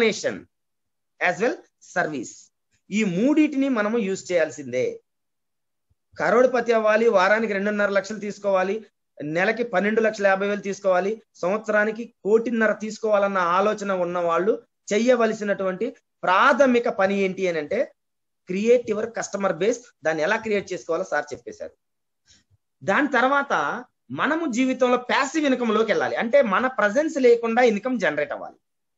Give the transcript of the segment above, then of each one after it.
Information as well service ఈ మూడింటిని మనము యూజ్ చేయాల్సిందే కరోడ్పతి అవ్వాలి వారానికి రెండున్నర లక్షలు తీసుకోవాలి నెలకి పన్నెండు లక్షల యాభై వేలు తీసుకోవాలి సంవత్సరానికి కోటిన్నర తీసుకోవాలన్న ఆలోచన ఉన్న వాళ్ళు చెయ్యవలసినటువంటి ప్రాథమిక పని ఏంటి అని అంటే క్రియేట్ యువర్ కస్టమర్ బేస్ దాన్ని ఎలా క్రియేట్ చేసుకోవాలో సార్ చెప్పేశారు దాని తర్వాత మనము జీవితంలో ప్యాసివ్ ఇన్కమ్ లోకి వెళ్ళాలి అంటే మన ప్రజెన్స్ లేకుండా ఇన్కమ్ జనరేట్ అవ్వాలి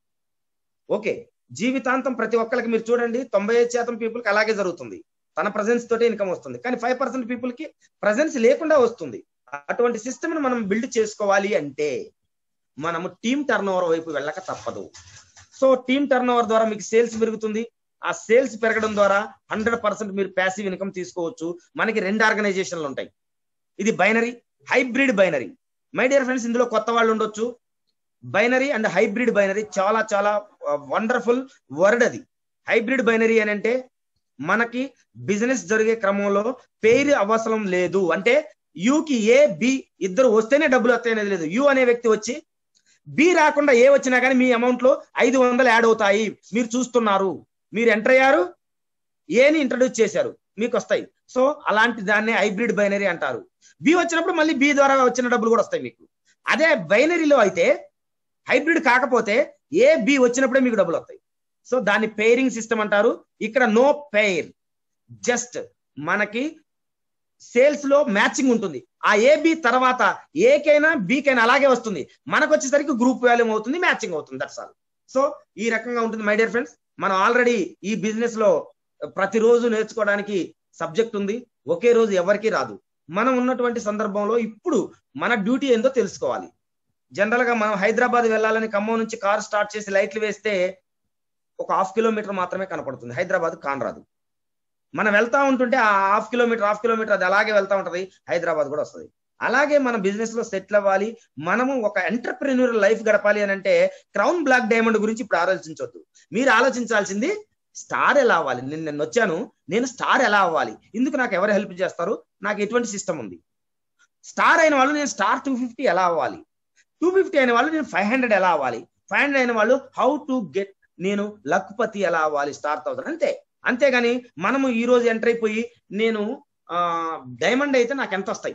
ఓకే జీవితాంతం ప్రతి ఒక్కరికి మీరు చూడండి తొంభై ఐదు శాతం పీపుల్కి అలాగే జరుగుతుంది తన ప్రజెన్స్ తోటే ఇన్కమ్ వస్తుంది కానీ ఫైవ్ పర్సెంట్ పీపుల్ కి ప్రజెన్స్ లేకుండా వస్తుంది అటువంటి సిస్టమ్ మనం బిల్డ్ చేసుకోవాలి అంటే మనము టీమ్ టర్న్ ఓవర్ వైపు వెళ్ళక తప్పదు సో టీమ్ టర్న్ ఓవర్ ద్వారా మీకు సేల్స్ పెరుగుతుంది ఆ సేల్స్ పెరగడం ద్వారా హండ్రెడ్ పర్సెంట్ మీరు ప్యాసివ్ ఇన్కమ్ తీసుకోవచ్చు మనకి రెండు ఆర్గనైజేషన్లు ఉంటాయి ఇది binary hybrid binary my dear friends ఇందులో కొత్త వాళ్ళు ఉండొచ్చు బైనరీ అండ్ హైబ్రిడ్ బైనరీ చాలా చాలా వండర్ఫుల్ వర్డ్ అది హైబ్రిడ్ బైనరీ అని అంటే మనకి బిజినెస్ జరిగే క్రమంలో పేరు అవసరం లేదు అంటే యూకి ఏ బి ఇద్దరు వస్తేనే డబ్బులు వస్తాయనేది లేదు యు అనే వ్యక్తి వచ్చి బి రాకుండా ఏ వచ్చినా కానీ మీ అమౌంట్ లో ఐదు వందలు యాడ్ అవుతాయి మీరు చూస్తున్నారు మీరు ఎంటర్ అయ్యారు ఏని ఇంట్రడ్యూస్ చేశారు మీకు వస్తాయి సో అలాంటి దాన్ని హైబ్రిడ్ బైనరీ అంటారు బి వచ్చినప్పుడు మళ్ళీ బి ద్వారా వచ్చిన డబ్బులు కూడా వస్తాయి మీకు అదే బైనరీలో అయితే హైబ్రిడ్ కాకపోతే ఏ బి వచ్చినప్పుడే మీకు డబ్బులు వస్తాయి సో దాన్ని పేరింగ్ సిస్టమ్ అంటారు ఇక్కడ నో పెయిర్ జస్ట్ మనకి సేల్స్ లో మ్యాచింగ్ ఉంటుంది ఆ ఏబి తర్వాత ఏకైనా బికైనా అలాగే వస్తుంది మనకు వచ్చేసరికి గ్రూప్ వాల్యూమ్ అవుతుంది మ్యాచింగ్ అవుతుంది దట్స్ ఆల్ సో ఈ రకంగా ఉంటుంది మై డియర్ ఫ్రెండ్స్ మనం ఆల్రెడీ ఈ బిజినెస్ లో ప్రతిరోజు నేర్చుకోవడానికి సబ్జెక్ట్ ఉంది ఒకే రోజు ఎవరికి రాదు మనం ఉన్నటువంటి సందర్భంలో ఇప్పుడు మన డ్యూటీ ఏందో తెలుసుకోవాలి జనరల్ గా మనం హైదరాబాద్ వెళ్ళాలని ఖమ్మం నుంచి కార్ స్టార్ట్ చేసి లైట్లు వేస్తే ఒక హాఫ్ కిలోమీటర్ మాత్రమే కనపడుతుంది హైదరాబాద్ కానరాదు మనం వెళ్తా ఉంటుంటే ఆ హాఫ్ కిలోమీటర్ హాఫ్ కిలోమీటర్ అది అలాగే వెళ్తా ఉంటది హైదరాబాద్ కూడా వస్తుంది అలాగే మన బిజినెస్ లో సెటిల్ అవ్వాలి మనము ఒక ఎంటర్ప్రెన్యూర్ లైఫ్ గడపాలి అని అంటే క్రౌన్ బ్లాక్ డైమండ్ గురించి ఇప్పుడు ఆలోచించవద్దు మీరు ఆలోచించాల్సింది స్టార్ ఎలా అవ్వాలి నేను నిన్న వచ్చాను నేను స్టార్ ఎలా అవ్వాలి ఇందుకు నాకు ఎవరు హెల్ప్ చేస్తారు నాకు ఎటువంటి సిస్టమ్ ఉంది స్టార్ అయిన వాళ్ళు నేను స్టార్ టూ ఫిఫ్టీ ఎలా అవ్వాలి టూ ఫిఫ్టీ అయిన వాళ్ళు నేను ఫైవ్ హండ్రెడ్ ఎలా అవ్వాలి ఫైవ్ హండ్రెడ్ అయిన వాళ్ళు హౌ టు గెట్ నేను లక్పతి ఎలా అవ్వాలి స్టార్ థౌసండ్ అంతే అంతేగాని మనము ఈ రోజు ఎంటర్ అయిపోయి నేను డైమండ్ అయితే నాకు ఎంత వస్తాయి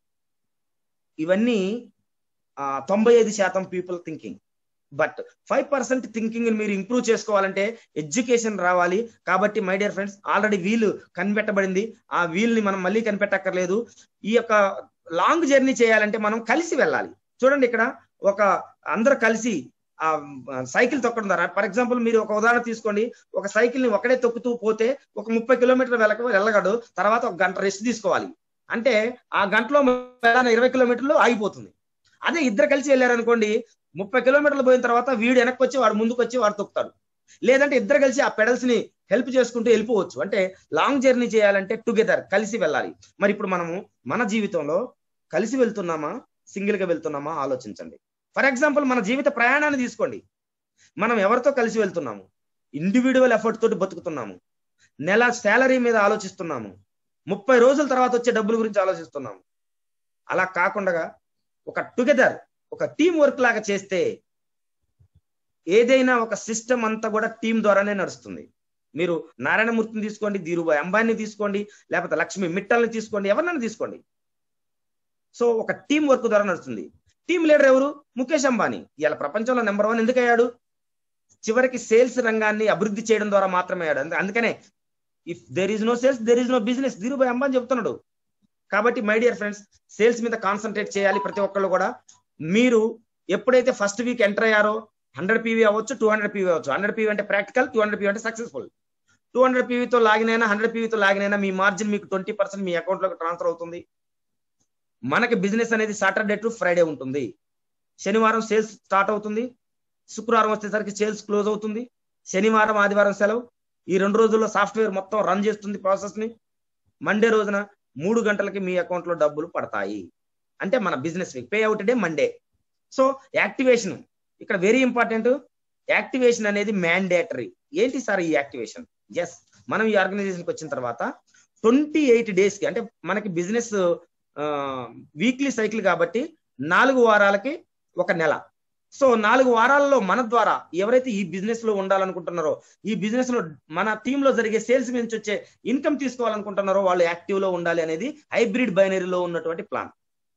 ఇవన్నీ తొంభై ఐదు శాతం people thinking but five percent thinking మీరు ఇంప్రూవ్ చేసుకోవాలంటే ఎడ్యుకేషన్ రావాలి కాబట్టి మై డియర్ ఫ్రెండ్స్ ఆల్రెడీ వీలు కనిపెట్టబడింది ఆ వీల్ని మనం మళ్ళీ కనిపెట్టక్కర్లేదు ఈ యొక్క లాంగ్ జర్నీ చేయాలంటే మనం కలిసి వెళ్ళాలి చూడండి ఇక్కడ ఒక అందరు కలిసి ఆ సైకిల్ తొక్కడం ద్వారా ఫర్ ఎగ్జాంపుల్ మీరు ఒక ఉదాహరణ తీసుకోండి ఒక సైకిల్ ని ఒకడే తొక్కుతూ పోతే ఒక ముప్పై కిలోమీటర్లు వెళ్ళక వెళ్ళగడు తర్వాత ఒక గంట రెస్ట్ తీసుకోవాలి అంటే ఆ గంటలో ఇరవై కిలోమీటర్లు ఆగిపోతుంది అదే ఇద్దరు కలిసి వెళ్ళారనుకోండి ముప్పై కిలోమీటర్లు పోయిన తర్వాత వీడు వెనక్కి వచ్చి వాడు ముందుకు వచ్చి వాడు తొక్కుతాడు లేదంటే ఇద్దరు కలిసి ఆ పెడల్స్ ని హెల్ప్ చేసుకుంటూ వెళ్ళిపోవచ్చు అంటే లాంగ్ జర్నీ చేయాలంటే టుగెదర్ కలిసి వెళ్ళాలి మరి ఇప్పుడు మనము మన జీవితంలో కలిసి వెళ్తున్నామా సింగిల్ గా వెళ్తున్నామా ఆలోచించండి ఫర్ ఎగ్జాంపుల్ మన జీవిత ప్రయాణాన్ని తీసుకోండి మనం ఎవరితో కలిసి వెళ్తున్నాము ఇండివిజువల్ ఎఫర్ట్ తోటి బతుకుతున్నాము నెల శాలరీ మీద ఆలోచిస్తున్నాము ముప్పై రోజుల తర్వాత వచ్చే డబ్బుల గురించి ఆలోచిస్తున్నాము అలా కాకుండా ఒక టుగెదర్ ఒక టీం వర్క్ లాగా చేస్తే ఏదైనా ఒక సిస్టమ్ అంతా కూడా టీం ద్వారానే నడుస్తుంది మీరు నారాయణమూర్తిని తీసుకోండి ధీరుభాయ్ అంబానీ తీసుకోండి లేకపోతే లక్ష్మి మిట్టల్ని తీసుకోండి ఎవరినైనా తీసుకోండి సో ఒక టీం వర్క్ ద్వారా నడుస్తుంది టీం లీడర్ ఎవరు ముఖేష్ అంబానీ ఇలా ప్రపంచంలో నెంబర్ వన్ ఎందుకు అయ్యాడు చివరికి సేల్స్ రంగాన్ని అభివృద్ధి చేయడం ద్వారా మాత్రమే అయ్యాడు అందుకనే if there is no sales there is no business Dhirubhai Ambani చెప్తున్నాడు కాబట్టి మై డియర్ ఫ్రెండ్స్ సేల్స్ మీద కాన్సన్ట్రేట్ చేయాలి ప్రతి ఒక్కళ్ళు కూడా మీరు ఎప్పుడైతే ఫస్ట్ వీక్ ఎంటర్ అయ్యారో హండ్రెడ్ పీవీ అవ్వచ్చు టూ హండ్రెడ్ పీవీ అవ్వచ్చు హండ్రెడ్ పీవీ అంటే ప్రాక్టికల్ టూ హండ్రెడ్ పీవీ అంటే సక్సెస్ఫుల్ టూ హండ్రెడ్ పీవీతో లాగిన్ అయినా హండ్రెడ్ పీవీతో లాగిన్ అయినా మీ మార్జిన్ మీకు ట్వంటీ పర్సెంట్ మీ అకౌంట్ లోకి ట్రాన్స్ఫర్ అవుతుంది మనకి బిజినెస్ అనేది సాటర్డే టు ఫ్రైడే ఉంటుంది శనివారం సేల్స్ స్టార్ట్ అవుతుంది శుక్రవారం వచ్చేసరికి సేల్స్ క్లోజ్ అవుతుంది శనివారం ఆదివారం సెలవు ఈ రెండు రోజుల్లో సాఫ్ట్వేర్ మొత్తం రన్ చేస్తుంది ప్రాసెస్ ని మండే రోజున మూడు గంటలకి మీ అకౌంట్ లో డబ్బులు పడతాయి అంటే మన business week pay out day Monday so activation ఇక్కడ వెరీ ఇంపార్టెంట్ యాక్టివేషన్ అనేది మ్యాండేటరీ ఏంటి సార్ ఈ యాక్టివేషన్ ఎస్ మనం ఈ ఆర్గనైజేషన్కి వచ్చిన తర్వాత ట్వంటీ ఎయిట్ డేస్ కి అంటే మనకి బిజినెస్ వీక్లీ సైకిల్ కాబట్టి నాలుగు వారాలకి ఒక నెల సో నాలుగు వారాల్లో మన ద్వారా ఎవరైతే ఈ బిజినెస్ లో ఉండాలనుకుంటున్నారో ఈ బిజినెస్ లో మన టీమ్ లో జరిగే సేల్స్ నుంచి వచ్చే ఇన్కమ్ తీసుకోవాలనుకుంటున్నారో వాళ్ళు యాక్టివ్ లో ఉండాలి అనేది హైబ్రిడ్ బైనరీలో ఉన్నటువంటి ప్లాన్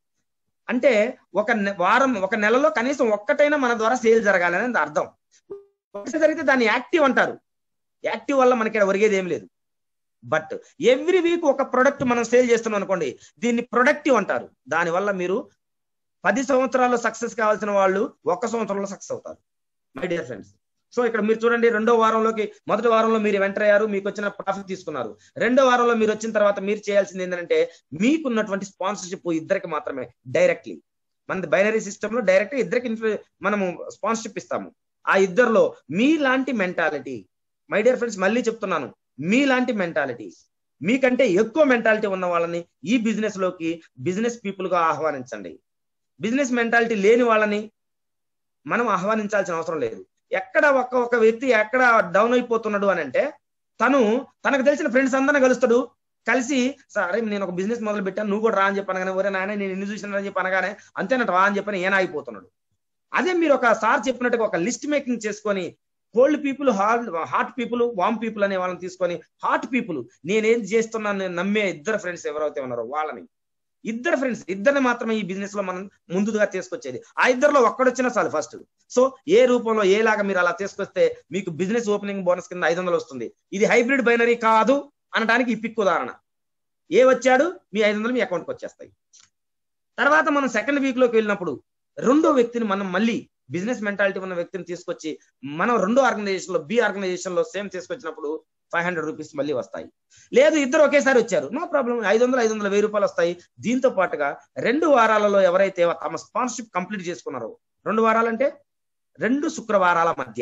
అంటే ఒక నె- వారం ఒక నెలలో కనీసం ఒక్కటైనా మన ద్వారా సేల్ జరగాలి అనేది అర్థం ఒకటి జరిగితే దాన్ని యాక్టివ్ అంటారు యాక్టివ్ వల్ల మనకి ఇక్కడ ఒరిగేది ఏం లేదు బట్ ఎవ్రీ వీక్ ఒక ప్రొడక్ట్ మనం సేల్ చేస్తున్నాం అనుకోండి దీన్ని ప్రొడక్టివ్ అంటారు దానివల్ల మీరు పది సంవత్సరాల్లో సక్సెస్ కావాల్సిన వాళ్ళు ఒక్క సంవత్సరంలో సక్సెస్ అవుతారు మై డియర్ ఫ్రెండ్స్ సో ఇక్కడ మీరు చూడండి రెండో వారంలోకి మొదటి వారంలో మీరు ఎంటర్ అయ్యారు మీకు వచ్చిన ప్రాఫిట్ తీసుకున్నారు రెండో వారంలో మీరు వచ్చిన తర్వాత మీరు చేయాల్సింది ఏంటంటే మీకున్నటువంటి స్పాన్సర్షిప్ ఇద్దరికి మాత్రమే డైరెక్ట్లీ మన బైనరీ సిస్టమ్ లో డైరెక్ట్ ఇద్దరికి ఇన్ఫ్లు- మనము స్పాన్సర్షిప్ ఇస్తాము ఆ ఇద్దరిలో మీలాంటి మెంటాలిటీ మై డియర్ ఫ్రెండ్స్ మళ్ళీ చెప్తున్నాను మీలాంటి మెంటాలిటీ మీకంటే ఎక్కువ మెంటాలిటీ ఉన్న వాళ్ళని ఈ బిజినెస్ లోకి బిజినెస్ పీపుల్ గా ఆహ్వానించండి బిజినెస్ మెంటాలిటీ లేని వాళ్ళని మనం ఆహ్వానించాల్సిన అవసరం లేదు ఎక్కడ ఒక ఒక వ్యక్తి ఎక్కడ డౌన్ అయిపోతున్నాడు అని అంటే తను తనకు తెలిసిన ఫ్రెండ్స్ అందరిని కలుస్తాడు కలిసి సరే నేను ఒక బిజినెస్ మొదలు పెట్టాను నువ్వు కూడా రా అని చెప్పి అనగానే ఒరే నాయన నేను ఎన్ని చూసినా అని చెప్పి అనగానే అంతేనట రా అని చెప్పని ఏనా అయిపోతున్నాడు అదే మీరు ఒక సార్ చెప్పినట్టుగా ఒక లిస్ట్ మేకింగ్ చేసుకొని cold people hot hot people warm people అనే వాళ్ళని తీసుకొని హార్ట్ పీపుల్ నేనేం చేస్తున్నాను నేను నమ్మే ఇద్దరు ఫ్రెండ్స్ ఎవరైతే ఉన్నారో వాళ్ళని ఇద్దరు ఫ్రెండ్స్ ఇద్దరిని మాత్రమే ఈ బిజినెస్ లో మనం ముందుగా తీసుకొచ్చేది ఆ ఇద్దరిలో ఒక్కడొచ్చినా చాలు ఫస్ట్ సో ఏ రూపంలో ఏలాగా మీరు అలా తీసుకొస్తే మీకు బిజినెస్ ఓపెనింగ్ బోనస్ కింద ఐదు వందలు వస్తుంది ఇది హైబ్రిడ్ బైనరీ కాదు అనడానికి ఈ పిక్ ఉదాహరణ ఏ వచ్చాడు మీ ఐదు వందలు మీ అకౌంట్కి వచ్చేస్తాయి తర్వాత మనం సెకండ్ వీక్ లోకి వెళ్ళినప్పుడు రెండో వ్యక్తిని మనం మళ్ళీ బిజినెస్ మెంటాలిటీ ఉన్న వ్యక్తిని తీసుకొచ్చి మనం రెండో ఆర్గనైజేషన్ లో బి ఆర్గనైజేషన్ లో సేమ్ తీసుకొచ్చినప్పుడు ఫైవ్ హండ్రెడ్ రూపీస్ మళ్ళీ వస్తాయి లేదు ఇద్దరు ఒకేసారి వచ్చారు నో ప్రాబ్లం ఐదు వందలు ఐదు వందల వెయ్యి రూపాయలు వస్తాయి దీంతో పాటుగా రెండు వారాలలో ఎవరైతే తమ స్పాన్సర్షిప్ కంప్లీట్ చేసుకున్నారో రెండు వారాలంటే రెండు శుక్రవారాల మధ్య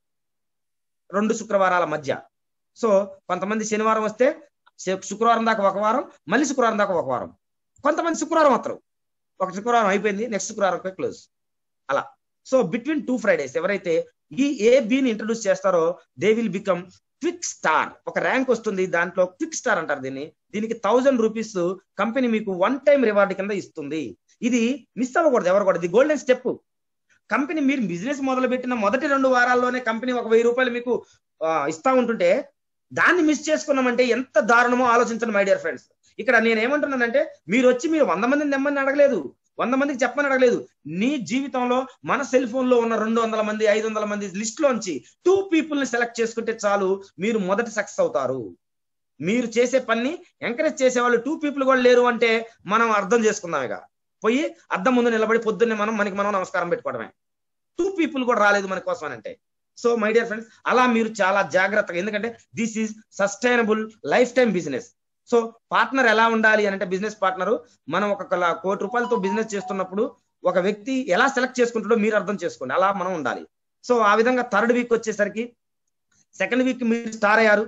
రెండు శుక్రవారాల మధ్య సో కొంతమంది శనివారం వస్తే శు- శుక్రవారం దాకా ఒక వారం మళ్ళీ శుక్రవారం దాకా ఒక వారం కొంతమంది శుక్రవారం వస్తారు ఒక శుక్రవారం అయిపోయింది నెక్స్ట్ శుక్రవారం క్లోజ్ అలా సో బిట్వీన్ టూ ఫ్రైడేస్ ఎవరైతే ఈ ఏ బిని ఇంట్రడ్యూస్ చేస్తారో they will become quick star ఒక ర్యాంక్ వస్తుంది దాంట్లో క్విక్ స్టార్ అంటారు దీన్ని దీనికి థౌజండ్ రూపీస్ కంపెనీ మీకు వన్ టైం రివార్డ్ కింద ఇస్తుంది ఇది మిస్ అవ్వకూడదు ఎవరు కూడా ఇది గోల్డెన్ స్టెప్ కంపెనీ మీరు బిజినెస్ మొదలు పెట్టిన మొదటి రెండు వారాల్లోనే కంపెనీ ఒక వెయ్యి రూపాయలు మీకు ఆ, ఇస్తా ఉంటుంటే దాన్ని మిస్ చేసుకున్నామంటే ఎంత దారుణమో ఆలోచించండి మై డియర్ ఫ్రెండ్స్ ఇక్కడ నేను ఏమంటున్నానంటే మీరు వచ్చి మీరు వంద మందిని నెమ్మని అడగలేదు వంద మందికి చెప్పని అడగలేదు నీ జీవితంలో మన సెల్ ఫోన్ లో ఉన్న రెండు వందల మంది ఐదు వందల మంది లిస్ట్ లోంచి టూ పీపుల్ ని సెలెక్ట్ చేసుకుంటే చాలు మీరు మొదటి సక్సెస్ అవుతారు మీరు చేసే పని ఎంకరేజ్ చేసే వాళ్ళు టూ పీపుల్ కూడా లేరు అంటే మనం అర్థం చేసుకుందాం ఇక పోయి అద్దం ముందు నిలబడి పొద్దున్నే మనం మనకి మనం నమస్కారం పెట్టుకోవడమే టూ పీపుల్ కూడా రాలేదు మన కోసం అని అంటే సో మై డియర్ ఫ్రెండ్స్ అలా మీరు చాలా జాగ్రత్తగా ఎందుకంటే this is sustainable life time business so partner ఎలా ఉండాలి అని అంటే బిజినెస్ పార్ట్నర్ మనం ఒక కల- కోటి రూపాయలతో బిజినెస్ చేస్తున్నప్పుడు ఒక వ్యక్తి ఎలా సెలెక్ట్ చేసుకుంటాడో మీరు అర్థం చేసుకోండి అలా మనం ఉండాలి సో ఆ విధంగా థర్డ్ వీక్ వచ్చేసరికి సెకండ్ వీక్ మీరు స్టార్ అయ్యారు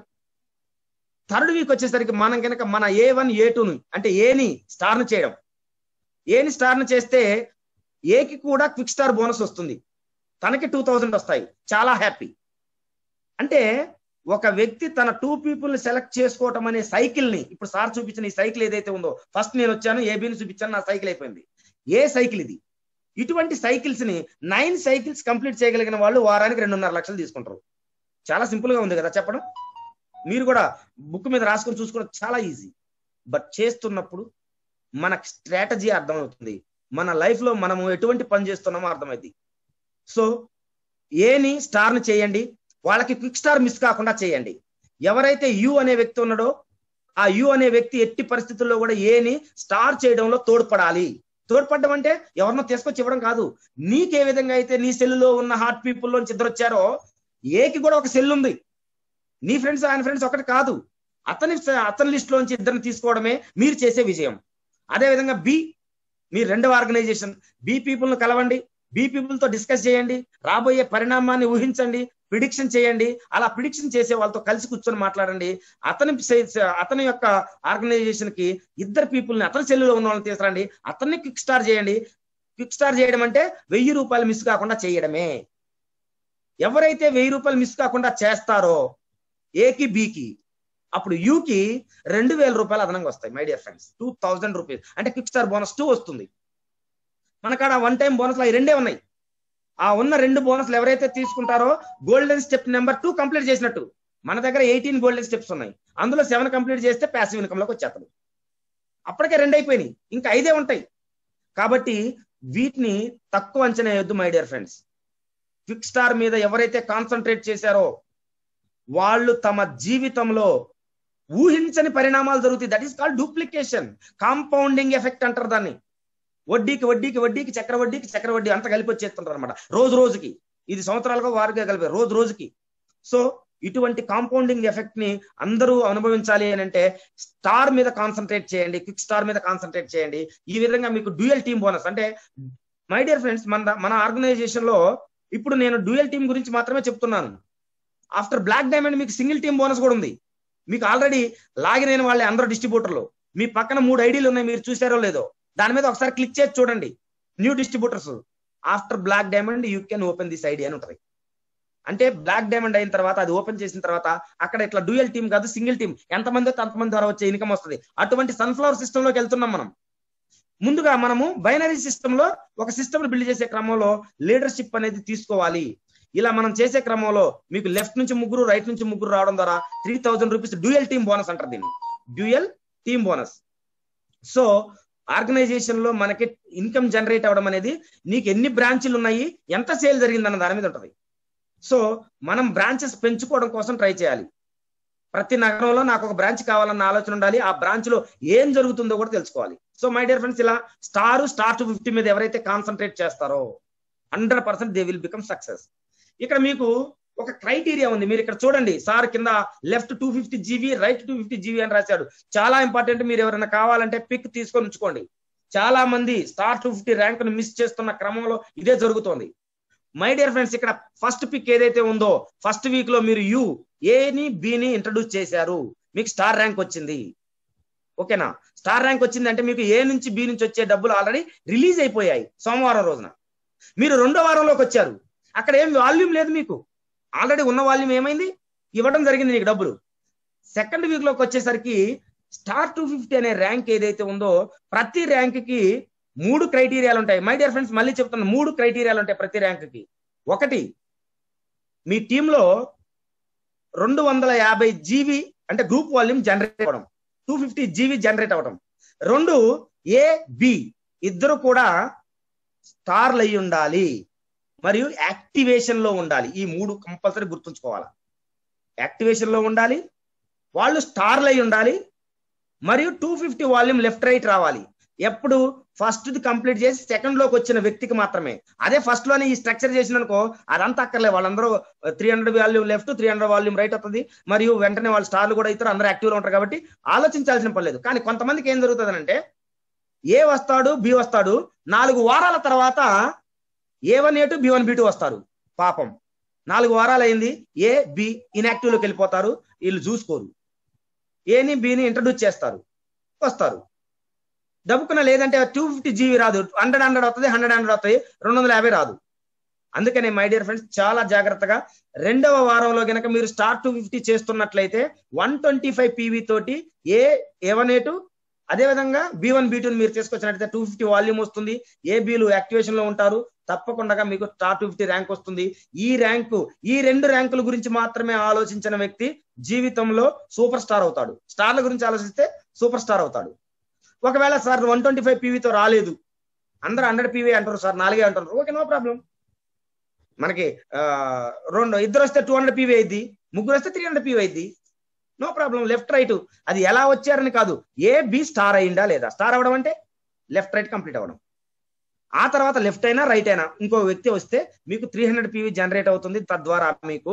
థర్డ్ వీక్ వచ్చేసరికి మనం కనుక మన ఏ వన్ ఏ టూని అంటే ఏని స్టార్ ను చేయడం ఏని స్టార్ ను చేస్తే ఏకి కూడా క్విక్ స్టార్ బోనస్ వస్తుంది తనకి టూ థౌజండ్ వస్తాయి చాలా హ్యాపీ అంటే ఒక వ్యక్తి తన టూ పీపుల్ ని సెలెక్ట్ చేసుకోవటం అనే సైకిల్ ని ఇప్పుడు సార్ చూపించిన ఈ సైకిల్ ఏదైతే ఉందో ఫస్ట్ నేను వచ్చాను ఏబీని చూపించాను నా సైకిల్ అయిపోయింది ఏ సైకిల్ ఇది ఇటువంటి సైకిల్స్ ని నైన్ సైకిల్స్ కంప్లీట్ చేయగలిగిన వాళ్ళు వారానికి రెండున్నర లక్షలు తీసుకుంటారు చాలా సింపుల్ గా ఉంది కదా చెప్పడం మీరు కూడా బుక్ మీద రాసుకొని చూసుకోవడం చాలా ఈజీ బట్ చేస్తున్నప్పుడు మన స్ట్రాటజీ అర్థమవుతుంది మన లైఫ్ లో మనము ఎటువంటి పని చేస్తున్నామో అర్థమైంది సో ఏని స్టార్ ని చేయండి వాళ్ళకి క్విక్ స్టార్ మిస్ కాకుండా చేయండి ఎవరైతే యు అనే వ్యక్తి ఉన్నాడో ఆ యు అనే వ్యక్తి ఎట్టి పరిస్థితుల్లో కూడా ఏని స్టార్ చేయడంలో తోడ్పడాలి తోడ్పడడం అంటే ఎవరినో తీసుకొచ్చి ఇవ్వడం కాదు నీకే విధంగా అయితే నీ సెల్లులో ఉన్న హార్ట్ పీపుల్ లోంచి ఇద్దరు వచ్చారో ఏకి కూడా ఒక సెల్ ఉంది నీ ఫ్రెండ్స్ ఆయన ఫ్రెండ్స్ ఒకటి కాదు అతని అతని లిస్ట్ లోంచి ఇద్దరిని తీసుకోవడమే మీరు చేసే విజయం అదే విధంగా బి మీ రెండవ ఆర్గనైజేషన్ బి పీపుల్ ను కలవండి బి పీపుల్ తో డిస్కస్ చేయండి రాబోయే పరిణామాన్ని ఊహించండి ప్రిడిక్షన్ చేయండి అలా ప్రిడిక్షన్ చేసే వాళ్ళతో కలిసి కూర్చొని మాట్లాడండి అతని సే- అతని యొక్క ఆర్గనైజేషన్ కి ఇద్దరు పీపుల్ ని అతని సెల్లులో ఉన్న వాళ్ళని తీసుకురండి అతన్ని క్విక్ స్టార్ చేయండి క్విక్ స్టార్ చేయడం అంటే వెయ్యి రూపాయలు మిస్ కాకుండా చేయడమే ఎవరైతే వెయ్యి రూపాయలు మిస్ కాకుండా చేస్తారో ఏకి బికి అప్పుడు యూకి రెండు వేల రూపాయలు అదనంగా వస్తాయి my dear friends two thousand rupees అంటే క్విక్ స్టార్ బోనస్ టూ వస్తుంది మన కాడ వన్ టైం బోనస్ అవి రెండే ఉన్నాయి ఆ ఉన్న రెండు బోనస్లు ఎవరైతే తీసుకుంటారో golden step number two complete చేసినట్టు మన దగ్గర ఎయిటీన్ గోల్డెన్ స్టెప్స్ ఉన్నాయి అందులో సెవెన్ కంప్లీట్ చేస్తే ప్యాసివ్ ఇన్కమ్ లోకి వచ్చేస్తాడు అప్పటికే రెండు అయిపోయినాయి ఇంకా ఐదే ఉంటాయి కాబట్టి వీటిని తక్కువ అంచనా వేయొద్దు my dear friends quick star మీద ఎవరైతే కాన్సన్ట్రేట్ చేశారో వాళ్ళు తమ జీవితంలో ఊహించని పరిణామాలు జరుగుతాయి that is called duplication compounding effect అంటారు దాన్ని వడ్డీకి వడ్డీకి వడ్డీకి చక్ర వడ్డీకి చక్ర వడ్డీ అంత కలిపి వచ్చేస్తుంటారు అనమాట రోజు రోజుకి ఇది సంవత్సరాలుగా వారుగా కలిపి రోజు రోజుకి సో ఇటువంటి కాంపౌండింగ్ ఎఫెక్ట్ ని అందరూ అనుభవించాలి అని అంటే స్టార్ మీద కాన్సన్ట్రేట్ చేయండి క్విక్ స్టార్ మీద కాన్సన్ట్రేట్ చేయండి ఈ విధంగా మీకు డ్యూయల్ టీమ్ బోనస్ అంటే మై డియర్ ఫ్రెండ్స్ మన మన ఆర్గనైజేషన్ లో ఇప్పుడు నేను డ్యూయల్ టీం గురించి మాత్రమే చెప్తున్నాను ఆఫ్టర్ బ్లాక్ డైమండ్ మీకు సింగిల్ టీమ్ బోనస్ కూడా ఉంది మీకు ఆల్రెడీ లాగిన్ అయిన వాళ్ళే అందరూ డిస్ట్రిబ్యూటర్లు మీ పక్కన మూడు ఐడీలు ఉన్నాయి మీరు చూసారో లేదో దాని మీద ఒకసారి క్లిక్ చేసి చూడండి new distributors after black diamond you can open this ID అని ఉంటుంది అంటే బ్లాక్ డైమండ్ అయిన తర్వాత అది ఓపెన్ చేసిన తర్వాత అక్కడ ఇట్లా డ్యూయల్ టీం కాదు సింగిల్ టీం ఎంతమంది వస్తే అంతమంది ద్వారా వచ్చే ఇన్కమ్ వస్తుంది అటువంటి సన్ఫ్లవర్ సిస్టమ్ లోకి వెళ్తున్నాం మనం ముందుగా మనము బైనరీ సిస్టమ్ లో ఒక సిస్టమ్ బిల్డ్ చేసే క్రమంలో లీడర్షిప్ అనేది తీసుకోవాలి ఇలా మనం చేసే క్రమంలో మీకు లెఫ్ట్ నుంచి ముగ్గురు రైట్ నుంచి ముగ్గురు రావడం ద్వారా three thousand rupees dual team bonus అంటారు దీన్ని dual team bonus so organization లో మనకి ఇన్కమ్ జనరేట్ అవ్వడం అనేది నీకు ఎన్ని బ్రాంచ్లు ఉన్నాయి ఎంత సేల్ జరిగిందన్న దాని మీద ఉంటది సో మనం బ్రాంచెస్ పెంచుకోవడం కోసం ట్రై చేయాలి ప్రతి నగరంలో నాకు ఒక బ్రాంచ్ కావాలన్న ఆలోచన ఉండాలి ఆ బ్రాంచ్ లో ఏం జరుగుతుందో కూడా తెలుసుకోవాలి సో మై డియర్ ఫ్రెండ్స్ ఇలా స్టార్ స్టార్ టు ఫిఫ్టీ మీద ఎవరైతే కాన్సన్ట్రేట్ చేస్తారో hundred percent they will become success ఇక్కడ మీకు ఒక క్రైటీరియా ఉంది మీరు ఇక్కడ చూడండి సార్ కింద left two fifty GB right two fifty GB అని రాశాడు చాలా ఇంపార్టెంట్ మీరు ఎవరైనా కావాలంటే పిక్ తీసుకొని ఉంచుకోండి చాలా మంది స్టార్ టూ ఫిఫ్టీ ర్యాంక్ ను మిస్ చేస్తున్న క్రమంలో ఇదే జరుగుతోంది మై డియర్ ఫ్రెండ్స్ ఇక్కడ ఫస్ట్ పిక్ ఏదైతే ఉందో ఫస్ట్ వీక్ లో మీరు యు ఏని బిని ఇంట్రడ్యూస్ చేశారు మీకు స్టార్ ర్యాంక్ వచ్చింది ఓకేనా స్టార్ ర్యాంక్ వచ్చింది అంటే మీకు ఏ నుంచి బి నుంచి వచ్చే డబ్బులు ఆల్రెడీ రిలీజ్ అయిపోయాయి సోమవారం రోజున మీరు రెండో వారంలోకి వచ్చారు అక్కడ ఏం వాల్యూమ్ లేదు మీకు ఆల్రెడీ ఉన్న వాల్యూమ్ ఏమైంది ఇవ్వడం జరిగింది నీకు డబ్బులు సెకండ్ వీక్ లోకి వచ్చేసరికి స్టార్ టూ ఫిఫ్టీ అనే ర్యాంక్ ఏదైతే ఉందో ప్రతి ర్యాంక్ కి మూడు క్రైటీరియాలు ఉంటాయి మై డియర్ ఫ్రెండ్స్ మళ్ళీ చెప్తాను మూడు క్రైటీరియాలు ఉంటాయి ప్రతి ర్యాంక్ కి ఒకటి మీ టీంలో రెండు వందల యాభై జీబీ అంటే గ్రూప్ వాల్యూమ్ జనరేట్ అవ్వడం టూ ఫిఫ్టీ జీబీ జనరేట్ అవ్వడం రెండు ఏ బి ఇద్దరు కూడా స్టార్లు అయి ఉండాలి మరియు యాక్టివేషన్ లో ఉండాలి ఈ మూడు కంపల్సరీ గుర్తుంచుకోవాలి యాక్టివేషన్ లో ఉండాలి వాళ్ళు స్టార్లు అయి ఉండాలి మరియు two fifty volume left right రావాలి ఎప్పుడు ఫస్ట్ కంప్లీట్ చేసి సెకండ్ లోకి వచ్చిన వ్యక్తికి మాత్రమే అదే ఫస్ట్ లోనే ఈ స్ట్రక్చర్ చేసిన అనుకో అదంతా అక్కర్లే వాళ్ళందరూ three hundred volume left three hundred volume right అవుతుంది మరియు వెంటనే వాళ్ళు స్టార్లు కూడా ఇస్తారు అందరూ యాక్టివ్ లో ఉంటారు కాబట్టి ఆలోచించాల్సిన పర్లేదు కానీ కొంతమందికి ఏం జరుగుతుంది అంటే ఏ వస్తాడు బి వస్తాడు నాలుగు వారాల తర్వాత A one A two B one B two వస్తారు పాపం నాలుగు వారాలు అయింది ఏ బి ఇన్యాక్టివ్ లోకి వెళ్ళిపోతారు వీళ్ళు చూసుకోరు ఏని బిని ఇంట్రడ్యూస్ చేస్తారు వస్తారు దబ్బుకున్న లేదంటే టూ ఫిఫ్టీ జీబీ రాదు హండ్రెడ్ హండ్రెడ్ వస్తుంది హండ్రెడ్ హండ్రెడ్ వస్తాయి రెండు వందల యాభై రాదు అందుకనే మై డియర్ ఫ్రెండ్స్ చాలా జాగ్రత్తగా రెండవ వారంలో గనక మీరు స్టార్ టూ ఫిఫ్టీ చేస్తున్నట్లయితే వన్ ట్వంటీ ఫైవ్ పీవీ తోటి A A one A two అదేవిధంగా బి వన్ బి టూని మీరు తీసుకొచ్చినట్లయితే టూ ఫిఫ్టీ వాల్యూమ్ వస్తుంది ఏ బీలు యాక్టివేషన్ లో ఉంటారు తప్పకుండా మీకు స్టార్ టూ ఫిఫ్టీ ర్యాంక్ వస్తుంది ఈ ర్యాంకు ఈ రెండు ర్యాంకుల గురించి మాత్రమే ఆలోచించిన వ్యక్తి జీవితంలో సూపర్ స్టార్ అవుతాడు స్టార్ల గురించి ఆలోచిస్తే సూపర్ స్టార్ అవుతాడు ఒకవేళ సార్ వన్ ట్వంటీ ఫైవ్ పీవీతో రాలేదు అందరూ హండ్రెడ్ పీవీ అంటారు సార్ నాలుగే అంటారు ఓకే నో ప్రాబ్లం మనకి రెండు ఇద్దరు వస్తే టూ హండ్రెడ్ పీవీ అయింది ముగ్గురు వస్తే త్రీ హండ్రెడ్ పీవీ అయింది నో ప్రాబ్లం లెఫ్ట్ రైట్ అది ఎలా వచ్చారని కాదు ఏ బి స్టార్ అయిందా లేదా స్టార్ అవ్వడం అంటే లెఫ్ట్ రైట్ కంప్లీట్ అవ్వడం ఆ తర్వాత లెఫ్ట్ అయినా రైట్ అయినా ఇంకో వ్యక్తి వస్తే మీకు త్రీ హండ్రెడ్ పీవీ జనరేట్ అవుతుంది తద్వారా మీకు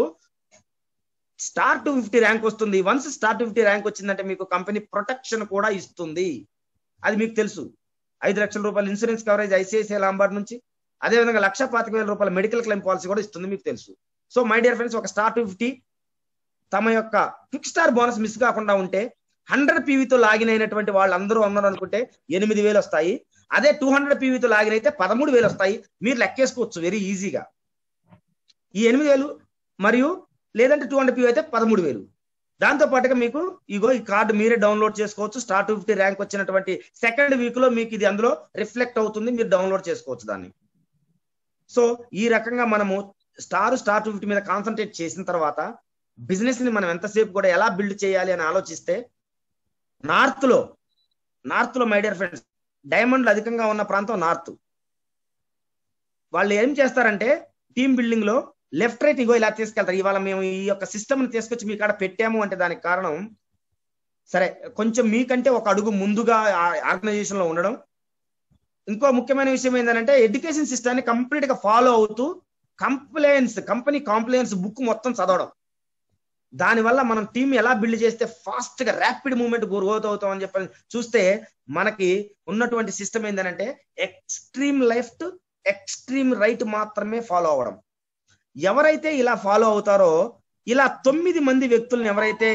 స్టార్ టూ ఫిఫ్టీ ర్యాంక్ వస్తుంది once star two fifty rank వచ్చిందంటే మీకు కంపెనీ ప్రొటెక్షన్ కూడా ఇస్తుంది అది మీకు తెలుసు ఐదు లక్షల రూపాయల ఇన్సూరెన్స్ కవరేజ్ ఐసిఐసిఐ లాంబార్డ్ నుంచి అదేవిధంగా లక్ష పాతిక వేల రూపాయల మెడికల్ క్లెయిమ్ పాలసీ కూడా ఇస్తుంది మీకు తెలుసు సో మై డియర్ ఫ్రెండ్స్ ఒక స్టార్ టూ ఫిఫ్టీ తమ యొక్క క్విక్ స్టార్ బోనస్ మిస్ కాకుండా ఉంటే హండ్రెడ్ పీవీతో లాగిన్ అయినటువంటి వాళ్ళందరూ అందరూ అనుకుంటే ఎనిమిది వేలు వస్తాయి అదే టూ హండ్రెడ్ పీవీతో లాగిన్ అయితే పదమూడు వేలు వస్తాయి మీరు లెక్కేసుకోవచ్చు వెరీ ఈజీగా ఈ ఎనిమిది వేలు మరియు లేదంటే టూ హండ్రెడ్ పీవీ అయితే పదమూడు వేలు దాంతో పాటుగా మీకు ఇగో ఈ కార్డు మీరే డౌన్లోడ్ చేసుకోవచ్చు స్టార్ టూ ఫిఫ్టీ ర్యాంక్ వచ్చినటువంటి సెకండ్ వీక్ లో మీకు ఇది అందులో రిఫ్లెక్ట్ అవుతుంది మీరు డౌన్లోడ్ చేసుకోవచ్చు దాన్ని సో ఈ రకంగా మనము స్టార్ స్టార్ టూ ఫిఫ్టీ మీద కాన్సన్ట్రేట్ చేసిన తర్వాత బిజినెస్ ని మనం ఎంతసేపు కూడా ఎలా బిల్డ్ చేయాలి అని ఆలోచిస్తే నార్త్ లో నార్త్ లో మై డియర్ ఫ్రెండ్స్ డైమండ్లు అధికంగా ఉన్న ప్రాంతం నార్త్ వాళ్ళు ఏం చేస్తారంటే టీమ్ బిల్డింగ్ లో లెఫ్ట్ రైట్ ఇగో ఇలా తీసుకెళ్తారు ఇవాళ మేము ఈ యొక్క సిస్టమ్ ని తీసుకొచ్చి మీ కాడ పెట్టాము అంటే దానికి కారణం సరే కొంచెం మీకంటే ఒక అడుగు ముందుగా ఆర్గనైజేషన్ లో ఉండడం ఇంకో ముఖ్యమైన విషయం ఏంటంటే ఎడ్యుకేషన్ సిస్టాన్ని కంప్లీట్ గా ఫాలో అవుతూ కంప్లైన్స్ కంపెనీ కాంప్లైన్స్ బుక్ మొత్తం చదవడం దానివల్ల మనం టీం ఎలా బిల్డ్ చేస్తే ఫాస్ట్ గా ర్యాపిడ్ మూవ్మెంట్ గ్రోత్ అవుతాం అని చెప్పి చూస్తే మనకి ఉన్నటువంటి సిస్టమ్ ఏంటంటే ఎక్స్ట్రీమ్ లెఫ్ట్ ఎక్స్ట్రీమ్ రైట్ మాత్రమే ఫాలో అవ్వడం ఎవరైతే ఇలా ఫాలో అవుతారో ఇలా తొమ్మిది మంది వ్యక్తులను ఎవరైతే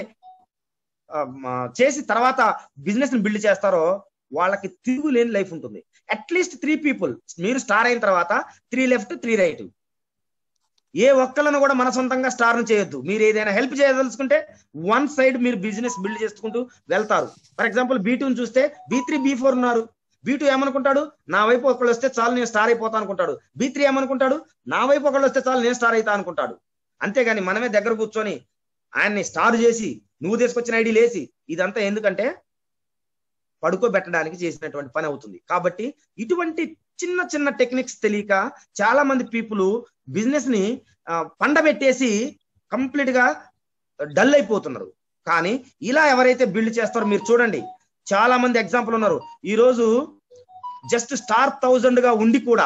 చేసి తర్వాత బిజినెస్ ని బిల్డ్ చేస్తారో వాళ్ళకి తిరుగులేని లైఫ్ ఉంటుంది అట్లీస్ట్ త్రీ పీపుల్ మీరు స్టార్ అయిన తర్వాత త్రీ లెఫ్ట్ త్రీ రైట్ ఏ ఒక్కలను కూడా మన సొంతంగా స్టార్ చేయొద్దు మీరు ఏదైనా హెల్ప్ చేయదలుచుకుంటే వన్ సైడ్ మీరు బిజినెస్ బిల్డ్ చేసుకుంటూ వెళ్తారు ఫర్ ఎగ్జాంపుల్ బీ టూని చూస్తే బీ త్రీ బీ ఫోర్ ఉన్నారు బీ టూ ఏమనుకుంటాడు నా వైపు ఒకళ్ళు వస్తే చాలు నేను స్టార్ అయిపోతా అనుకుంటాడు బీ త్రీ ఏమనుకుంటాడు నా వైపు ఒకళ్ళు వస్తే చాలు నేను స్టార్ అవుతా అనుకుంటాడు అంతేగాని మనమే దగ్గర కూర్చొని ఆయన్ని స్టార్ చేసి నువ్వు తీసుకొచ్చిన ఐడి లేసి ఇదంతా ఎందుకంటే పడుకోబెట్టడానికి చేసినటువంటి పని అవుతుంది కాబట్టి ఇటువంటి చిన్న చిన్న టెక్నిక్స్ తెలియక చాలా మంది పీపుల్ బిజినెస్ ని పండబెట్టేసి కంప్లీట్ గా డల్ అయిపోతున్నారు కానీ ఇలా ఎవరైతే బిల్డ్ చేస్తారో మీరు చూడండి చాలా మంది ఎగ్జాంపుల్ ఉన్నారు ఈ రోజు జస్ట్ స్టార్ థౌజండ్ గా ఉండి కూడా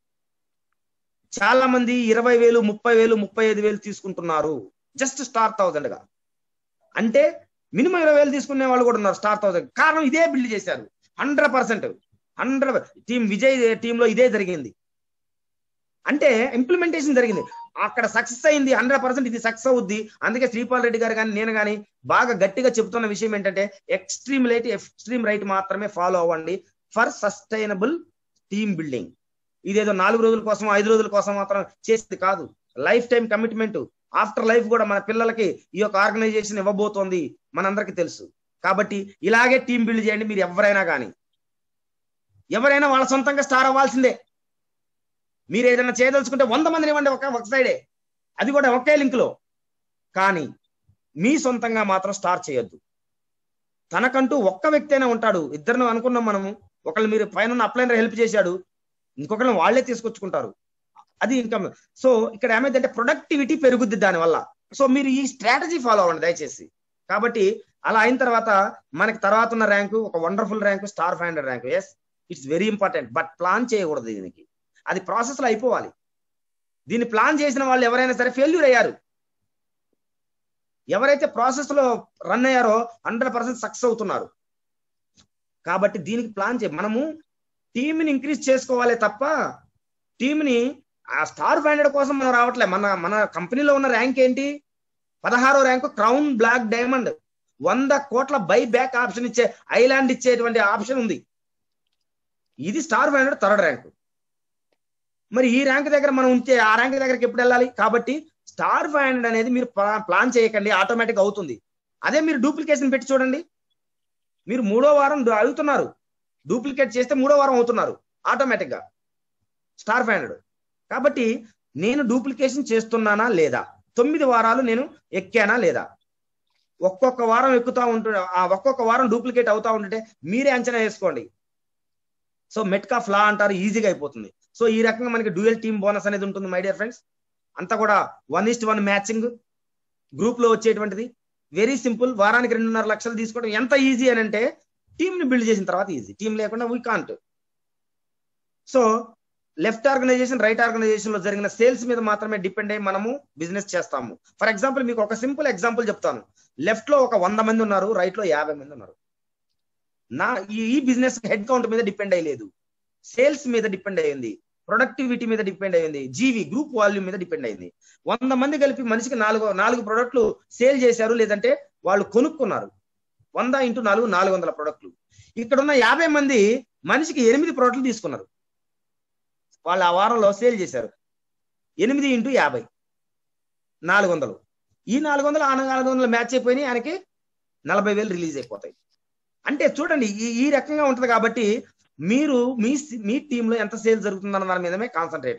చాలా మంది ఇరవై వేలు ముప్పై వేలు ముప్పై ఐదు వేలు తీసుకుంటున్నారు జస్ట్ స్టార్ థౌజండ్ గా అంటే మినిమం ఇరవై వేలు తీసుకునే వాళ్ళు కూడా ఉన్నారు స్టార్ థౌజండ్ కారణం ఇదే బిల్డ్ చేశారు hundred percent hundred team Vijay టీంలో ఇదే జరిగింది అంటే ఇంప్లిమెంటేషన్ జరిగింది అక్కడ సక్సెస్ అయింది హండ్రెడ్ పర్సెంట్ ఇది సక్సెస్ అవుద్ది అందుకే శ్రీపాల్ రెడ్డి గారు కానీ నేను కానీ బాగా గట్టిగా చెప్తున్న విషయం ఏంటంటే ఎక్స్ట్రీమ్ లైట్ ఎక్స్ట్రీమ్ రైట్ మాత్రమే ఫాలో అవ్వండి ఫర్ సస్టైనబుల్ టీమ్ బిల్డింగ్ ఇదేదో నాలుగు రోజుల కోసం ఐదు రోజుల కోసం మాత్రం చేసేది కాదు life time commitment after life కూడా మన పిల్లలకి ఈ యొక్క ఆర్గనైజేషన్ ఇవ్వబోతోంది మనందరికీ తెలుసు కాబట్టి ఇలాగే టీం బిల్డ్ చేయండి మీరు ఎవరైనా కానీ ఎవరైనా వాళ్ళ సొంతంగా స్టార్ అవ్వాల్సిందే మీరు ఏదైనా చేయదలుచుకుంటే వంద మందిని ఇవ్వండి ఒక ఒక సైడే అది కూడా ఒకే లింక్ లో కానీ మీ సొంతంగా మాత్రం స్టార్ చేయొద్దు తనకంటూ ఒక్క వ్యక్తి అయినా ఉంటాడు ఇద్దరిని అనుకున్నాం మనము ఒకళ్ళు మీరు పైన అప్లైనర్ హెల్ప్ చేశాడు ఇంకొకరిని వాళ్ళే తీసుకొచ్చుకుంటారు అది ఇంకా సో ఇక్కడ ఏమైందంటే ప్రొడక్టివిటీ పెరుగుద్ది దానివల్ల సో మీరు ఈ స్ట్రాటజీ ఫాలో అవ్వండి దయచేసి కాబట్టి అలా అయిన తర్వాత మనకి తర్వాత ఉన్న ర్యాంకు ఒక wonderful rank star five hundred rank yes it's very important but plan చేయకూడదు దీనికి అది ప్రాసెస్ లో అయిపోవాలి దీన్ని ప్లాన్ చేసిన వాళ్ళు ఎవరైనా సరే ఫెయిల్యూర్ అయ్యారు ఎవరైతే ప్రాసెస్ లో రన్ అయ్యారో హండ్రెడ్ పర్సెంట్ సక్సెస్ అవుతున్నారు కాబట్టి దీనికి ప్లాన్ చేయ మనము టీంని ఇంక్రీజ్ చేసుకోవాలి తప్ప టీంని ఆ స్టార్ ఫైవ్ హండ్రెడ్ కోసం మనం రావట్లే మన మన కంపెనీలో ఉన్న ర్యాంక్ ఏంటి పదహారో ర్యాంకు క్రౌన్ బ్లాక్ డైమండ్ వంద కోట్ల బై బ్యాక్ ఆప్షన్ ఇచ్చే ఐలాండ్ ఇచ్చేటువంటి ఆప్షన్ ఉంది ఇది star five hundred third rank మరి ఈ ర్యాంక్ దగ్గర మనం ఉంటే ఆ ర్యాంక్ దగ్గరికి ఎప్పుడు వెళ్ళాలి కాబట్టి స్టార్ ఫైవ్ హండ్రెడ్ అనేది మీరు ప్లాన్ చేయకండి ఆటోమేటిక్ అవుతుంది అదే మీరు డూప్లికేషన్ పెట్టి చూడండి మీరు మూడో వారం అడుగుతున్నారు డూప్లికేట్ చేస్తే మూడో వారం అవుతున్నారు ఆటోమేటిక్ గా స్టార్ ఫైవ్ హండ్రెడ్ కాబట్టి నేను డూప్లికేషన్ చేస్తున్నానా లేదా తొమ్మిది వారాలు నేను ఎక్కానా లేదా ఒక్కొక్క వారం ఎక్కుతా ఉంటు ఆ ఒక్కొక్క వారం డూప్లికేట్ అవుతా ఉంటుంటే మీరే అంచనా వేసుకోండి సో మెట్కా ఫ్లా అంటారు ఈజీగా అయిపోతుంది సో ఈ రకంగా మనకి డ్యూయల్ టీమ్ బోనస్ అనేది ఉంటుంది మై డియర్ ఫ్రెండ్స్ అంతా కూడా one is to one matching group లో వచ్చేటువంటిది వెరీ సింపుల్ వారానికి రెండున్నర లక్షలు తీసుకోవడం ఎంత ఈజీ అని అంటే టీమ్ ని బిల్డ్ చేసిన తర్వాత ఈజీ టీం లేకుండా we can't so left organization right organization లో జరిగిన సేల్స్ మీద మాత్రమే డిపెండ్ అయ్యి మనము బిజినెస్ చేస్తాము ఫర్ ఎగ్జాంపుల్ మీకు ఒక సింపుల్ ఎగ్జాంపుల్ చెప్తాను లెఫ్ట్ లో ఒక వంద మంది ఉన్నారు రైట్ లో యాభై మంది ఉన్నారు నా ఈ బిజినెస్ హెడ్ కౌంట్ మీద డిపెండ్ అయ్యలేదు సేల్స్ మీద డిపెండ్ అయ్యింది ప్రొడక్టివిటీ మీద డిపెండ్ అయ్యింది జీవి గ్రూప్ వాల్యూమ్ మీద డిపెండ్ అయింది వంద మంది కలిపి మనిషికి నాలుగు నాలుగు ప్రొడక్ట్లు సేల్ చేశారు లేదంటే వాళ్ళు కొనుక్కున్నారు వంద ఇంటూ నాలుగు నాలుగు వందల ప్రొడక్ట్లు ఇక్కడ ఉన్న యాభై మంది మనిషికి ఎనిమిది ప్రొడక్ట్లు తీసుకున్నారు వాళ్ళు ఆ వారంలో సేల్ చేశారు ఎనిమిది ఇంటూ యాభై నాలుగు వందలు ఈ నాలుగు వందలు ఆ నాలుగు వందలు మ్యాచ్ అయిపోయినాయి ఆయనకి నలభై వేలు రిలీజ్ అయిపోతాయి అంటే చూడండి ఈ ఈ రకంగా ఉంటది కాబట్టి మీరు మీ మీ టీంలో ఎంత సేల్ జరుగుతుందన్న దాని మీదమే concentrate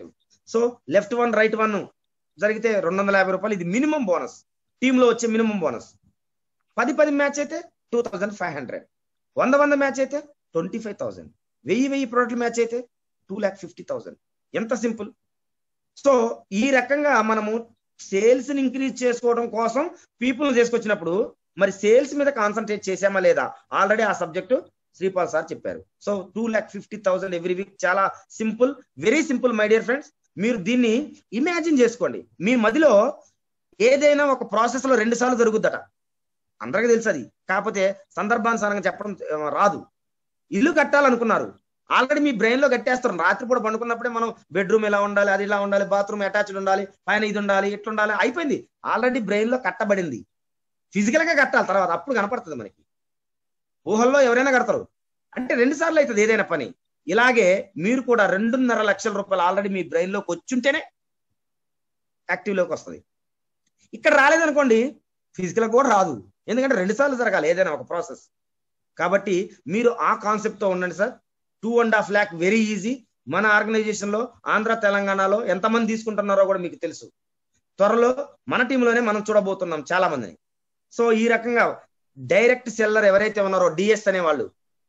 so left one right one జరిగితే రెండు వందల యాభై రూపాయలు ఇది మినిమం బోనస్ టీంలో వచ్చే మినిమం బోనస్ పది పది మ్యాచ్ అయితే టూ థౌజండ్ ఫైవ్ హండ్రెడ్ వంద వంద మ్యాచ్ అయితే ట్వంటీ ఫైవ్ థౌసండ్ వెయ్యి వెయ్యి ప్రోడక్ట్ మ్యాచ్ అయితే టూ ల్యాక్ ఫిఫ్టీ థౌసండ్ ఎంత సింపుల్ సో ఈ రకంగా మనము సేల్స్ ని ఇంక్రీజ్ చేసుకోవడం కోసం పీపుల్ చేసుకొచ్చినప్పుడు మరి సేల్స్ మీద కాన్సన్ట్రేట్ చేసామా లేదా ఆల్రెడీ ఆ సబ్జెక్టు శ్రీపాల్ సార్ చెప్పారు so two lakh fifty thousand every week చాలా simple very simple my dear friends మీరు దీన్ని ఇమాజిన్ చేసుకోండి మీ మదిలో ఏదైనా ఒక ప్రాసెస్ లో రెండు సార్లు జరుగుద్దట అందరికీ తెలుసు అది కాకపోతే సందర్భానుసారంగా చెప్పడం ఆ, రాదు ఇల్లు కట్టాలనుకున్నారు ఆల్రెడీ మీ బ్రెయిన్ లో కట్టేస్తారు రాత్రిపూట పండుకున్నప్పుడే మనం బెడ్రూమ్ ఎలా ఉండాలి అది ఇలా ఉండాలి బాత్రూమ్ అటాచ్డ్ ఉండాలి పైన ఇది ఉండాలి ఇట్లా ఉండాలి అయిపోయింది ఆల్రెడీ బ్రెయిన్ లో కట్టబడింది ఫిజికల్ గా కట్టాలి తర్వాత అప్పుడు కనపడుతుంది మనకి ఊహల్లో ఎవరైనా కడతారు అంటే రెండు సార్లు అవుతుంది ఏదైనా పని ఇలాగే మీరు కూడా రెండున్నర లక్షల రూపాయలు ఆల్రెడీ మీ బ్రెయిన్ లోకి వచ్చుంటేనే యాక్టివ్ లోకి వస్తుంది ఇక్కడ రాలేదనుకోండి ఫిజికల్ కూడా రాదు ఎందుకంటే రెండు సార్లు జరగాలి ఏదైనా ఒక ప్రాసెస్ కాబట్టి మీరు ఆ కాన్సెప్ట్ తో ఉండండి sir two and half lakh very easy మన ఆర్గనైజేషన్ లో ఆంధ్ర తెలంగాణలో ఎంతమంది తీసుకుంటున్నారో కూడా మీకు తెలుసు త్వరలో మన టీంలోనే మనం చూడబోతున్నాం చాలా మందిని సో ఈ రకంగా డైరెక్ట్ సెల్లర్ ఎవరైతే ఉన్నారో డిఎస్ అనేవాళ్ళు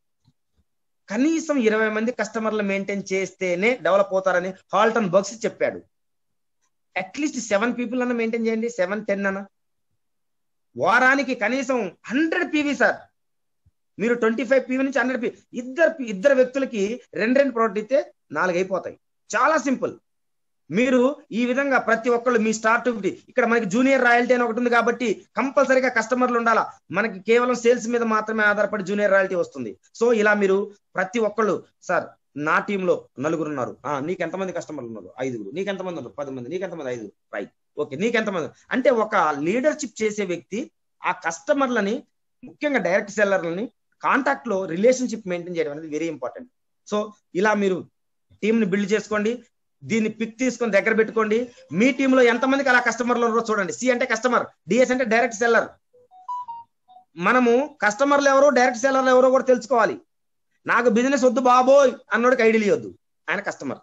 కనీసం ఇరవై మంది కస్టమర్లు మెయింటైన్ చేస్తేనే డెవలప్ అవుతారని హాల్టన్ బక్స్ చెప్పాడు అట్లీస్ట్ సెవెన్ పీపుల్ అన్న మెయింటైన్ చేయండి సెవెన్ టెన్ అన్న వారానికి కనీసం హండ్రెడ్ పీవీ సార్ మీరు ట్వంటీ ఫైవ్ పీవీ నుంచి హండ్రెడ్ పీ ఇద్దరు ఇద్దరు వ్యక్తులకి రెండు రెండు ప్రోడక్ట్ ఇస్తే నాలుగు అయిపోతాయి చాలా సింపుల్ మీరు ఈ విధంగా ప్రతి ఒక్కళ్ళు మీ స్టార్ టు ఫిఫ్టీ ఇక్కడ మనకి జూనియర్ రాయల్టీ అని ఒకటి ఉంది కాబట్టి కంపల్సరీగా కస్టమర్లు ఉండాలా మనకి కేవలం సేల్స్ మీద మాత్రమే ఆధారపడి జూనియర్ రాయల్టీ వస్తుంది సో ఇలా మీరు ప్రతి ఒక్కళ్ళు సార్ నా టీంలో నలుగురు ఉన్నారు ఆ నీకు ఎంతమంది కస్టమర్లు ఉన్నారు ఐదుగురు నీకు ఎంతమంది ఉన్నారు పది మంది నీకు ఎంతమంది ఐదుగురు రైట్ ఓకే నీకు ఎంతమంది అంటే ఒక లీడర్షిప్ చేసే వ్యక్తి ఆ కస్టమర్లని ముఖ్యంగా డైరెక్ట్ సెల్లర్లని కాంటాక్ట్ లో రిలేషన్షిప్ మెయింటైన్ చేయడం అనేది వెరీ ఇంపార్టెంట్ సో ఇలా మీరు టీమ్ ని బిల్డ్ చేసుకోండి దీన్ని పిక్ తీసుకొని దగ్గర పెట్టుకోండి మీ టీంలో ఎంతమందికి అలా కస్టమర్లు ఉన్నారో చూడండి సి అంటే కస్టమర్ డిఎస్ అంటే డైరెక్ట్ సెల్లర్ మనము కస్టమర్లు ఎవరో డైరెక్ట్ సెల్లర్లు ఎవరో కూడా తెలుసుకోవాలి నాకు బిజినెస్ వద్దు బాబోయ్ అన్నోడికి ఐడియల్ ఇవ్వద్దు ఆయన కస్టమర్